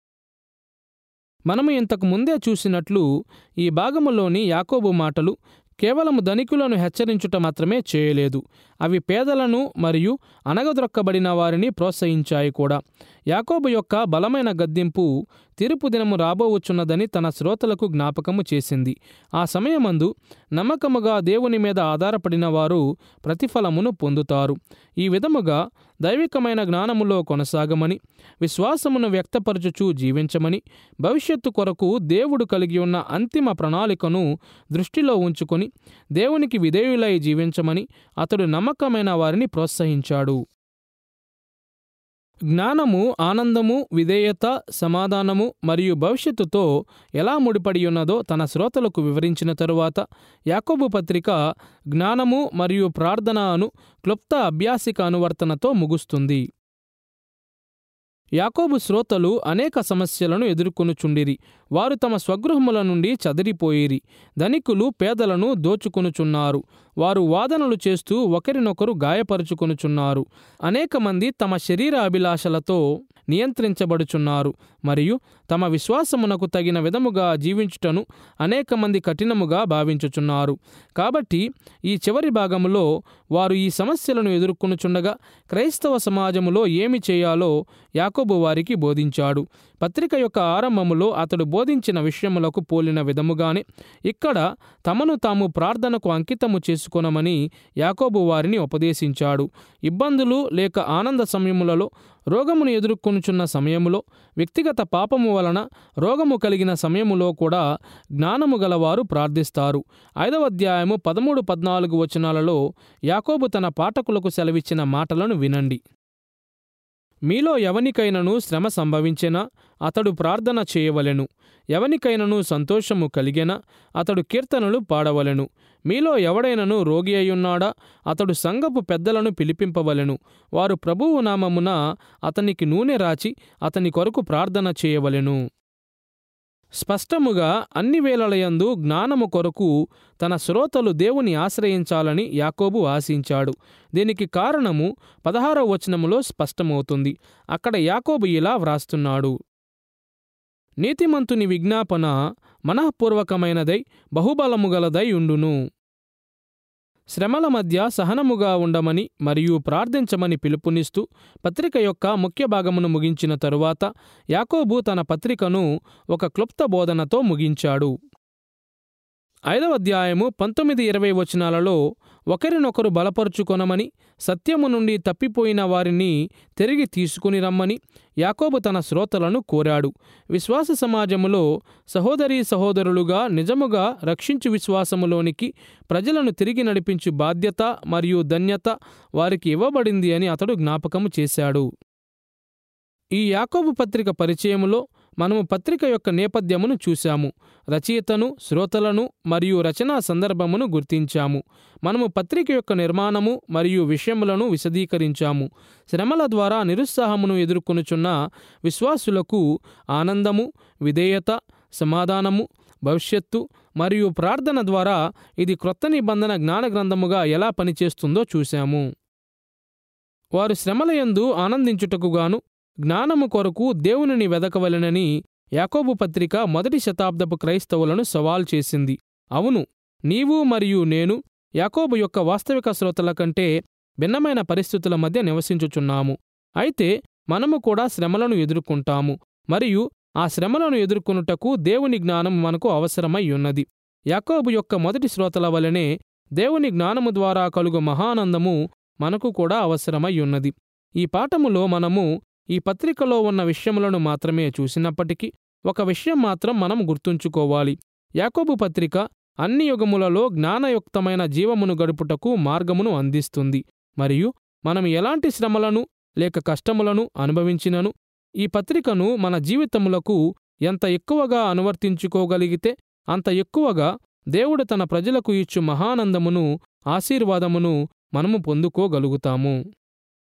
మనము ఇంతకు ముందే చూసినట్లు ఈ భాగములోని యాకోబు మాటలు కేవలము ధనికులను హెచ్చరించుట మాత్రమే చేయలేదు అవి పేదలను మరియు అనగదొక్కబడిన వారిని ప్రోత్సహించాయి కూడా యాకోబు యొక్క బలమైన గద్దింపు తీర్పు దినము రాబోవచ్చున్నదని తన శ్రోతలకు జ్ఞాపకము చేసింది ఆ సమయమందు నమ్మకముగా దేవుని మీద ఆధారపడిన వారు ప్రతిఫలమును పొందుతారు ఈ విధముగా దైవికమైన జ్ఞానములో కొనసాగమని విశ్వాసమును వ్యక్తపరచుచూ జీవించమని భవిష్యత్తు కొరకు దేవుడు కలిగి ఉన్న అంతిమ ప్రణాళికను దృష్టిలో ఉంచుకొని దేవునికి విధేయులై జీవించమని అతడు నమ్మకమైన వారిని ప్రోత్సహించాడు జ్ఞానము ఆనందము విధేయత సమాధానము మరియు భవిష్యత్తుతో ఎలా ముడిపడి ఉన్నదో తన శ్రోతలకు వివరించిన తరువాత యాకోబు పత్రిక జ్ఞానము మరియు ప్రార్థన అను క్లుప్త అభ్యాసిక అనువర్తనతో ముగుస్తుంది యాకోబు శ్రోతలు అనేక సమస్యలను ఎదుర్కొనుచుండిరి వారు తమ స్వగృహముల నుండి చదిరిపోయిరి ధనికులు పేదలను దోచుకొనుచున్నారు వారు వాదనలు చేస్తూ ఒకరినొకరు గాయపరుచుకొనుచున్నారు అనేక మంది తమ శరీర అభిలాషలతో నియంత్రించబడుచున్నారు మరియు తమ విశ్వాసమునకు తగిన విధముగా జీవించుటను అనేక మంది కఠినముగా భావించుచున్నారు కాబట్టి ఈ చివరి భాగములో వారు ఈ సమస్యలను ఎదుర్కొనుచుండగా క్రైస్తవ సమాజములో ఏమి చేయాలో యాకోబు వారికి బోధించాడు పత్రిక యొక్క ఆరంభములో అతడు బోధించిన విషయములకు పోలిన విధముగానే ఇక్కడ తమను తాము ప్రార్థనకు అంకితము చేసుకొనమని యాకోబు వారిని ఉపదేశించాడు ఇబ్బందులు లేక ఆనంద సమయములలో రోగమును ఎదుర్కొనుచున్న సమయములో వ్యక్తిగత పాపము వలన రోగము కలిగిన సమయములో కూడా జ్ఞానము గలవారు ప్రార్థిస్తారు ఐదవ అధ్యాయము పదమూడు పద్నాలుగు వచనాలలో యాకోబు తన పాఠకులకు సెలవిచ్చిన మాటలను వినండి మీలో ఎవనికైనను శ్రమ సంభవించెనా అతడు ప్రార్థన చేయవలెను ఎవనికైనను సంతోషము కలిగెనా అతడు కీర్తనలు పాడవలెను మీలో ఎవడైనను రోగి అయ్యున్నాడా అతడు సంఘపు పెద్దలను పిలిపింపవలెను వారు ప్రభువు నామమున అతనికి నూనె రాచి అతని కొరకు ప్రార్థన చేయవలెను స్పష్టముగా అన్ని వేళలయందు జ్ఞానము కొరకు తన శ్రోతలు దేవుని ఆశ్రయించాలని యాకోబు ఆశించాడు దీనికి కారణము పదహారవ వచనములో స్పష్టమవుతుంది అక్కడ యాకోబు ఇలా వ్రాస్తున్నాడు నీతిమంతుని విజ్ఞాపన మనఃపూర్వకమైనదై బహుబలము గలదై ఉండును శ్రమల మధ్య సహనముగా ఉండమని మరియు ప్రార్థించమని పిలుపునిస్తూ పత్రిక యొక్క ముఖ్య భాగమును ముగించిన తరువాత యాకోబు తన పత్రికను ఒక క్లుప్త బోధనతో ముగించాడు ఐదవ అధ్యాయము పంతొమ్మిది ఇరవై వచనాలలో ఒకరినొకరు బలపరుచుకొనమని సత్యము నుండి తప్పిపోయిన వారిని తిరిగి తీసుకుని రమ్మని యాకోబు తన శ్రోతలను కోరాడు విశ్వాస సమాజములో సహోదరీ సహోదరులుగా నిజముగా రక్షించు విశ్వాసములోనికి ప్రజలను తిరిగి నడిపించు బాధ్యత మరియు ధన్యత వారికి ఇవ్వబడింది అని అతడు జ్ఞాపకము చేశాడు ఈ యాకోబు పత్రిక పరిచయములో మనము పత్రిక యొక్క నేపథ్యమును చూశాము రచయితను శ్రోతలను మరియు రచనా సందర్భమును గుర్తించాము మనము పత్రిక యొక్క నిర్మాణము మరియు విషయములను విశదీకరించాము శ్రమల ద్వారా నిరుత్సాహమును ఎదుర్కొనుచున్న విశ్వాసులకు ఆనందము విధేయత సమాధానము భవిష్యత్తు మరియు ప్రార్థన ద్వారా ఇది క్రొత్త నిబంధన జ్ఞాన గ్రంథముగా ఎలా పనిచేస్తుందో చూశాము వారు శ్రమలయందు ఆనందించుటకుగాను జ్ఞానము కొరకు దేవునిని వెదకవలెనని యాకోబు పత్రిక మొదటి శతాబ్దపు క్రైస్తవులను సవాల్ చేసింది అవును నీవు మరియు నేను యాకోబు యొక్క వాస్తవిక శ్రోతల కంటే భిన్నమైన పరిస్థితుల మధ్య నివసించుచున్నాము అయితే మనము కూడా శ్రమలను ఎదుర్కొంటాము మరియు ఆ శ్రమలను ఎదుర్కొనుటకు దేవుని జ్ఞానం మనకు అవసరమై ఉన్నది యాకోబు యొక్క మొదటి శ్రోతల వలనే దేవుని జ్ఞానము ద్వారా కలుగు మహానందము మనకు కూడా అవసరమై ఉన్నది ఈ పాఠములో మనము ఈ పత్రికలో ఉన్న విషయములను మాత్రమే చూసినప్పటికీ ఒక విషయం మాత్రం మనం గుర్తుంచుకోవాలి యాకోబు పత్రిక అన్ని యుగములలో జ్ఞానయుక్తమైన జీవమును గడుపుటకు మార్గమును అందిస్తుంది మరియు మనం ఎలాంటి శ్రమలను లేక కష్టములను అనుభవించినను ఈ పత్రికను మన జీవితములకు ఎంత ఎక్కువగా అనువర్తించుకోగలిగితే అంత ఎక్కువగా దేవుడు తన ప్రజలకు ఇచ్చు మహానందమును ఆశీర్వాదమును మనము పొందుకోగలుగుతాము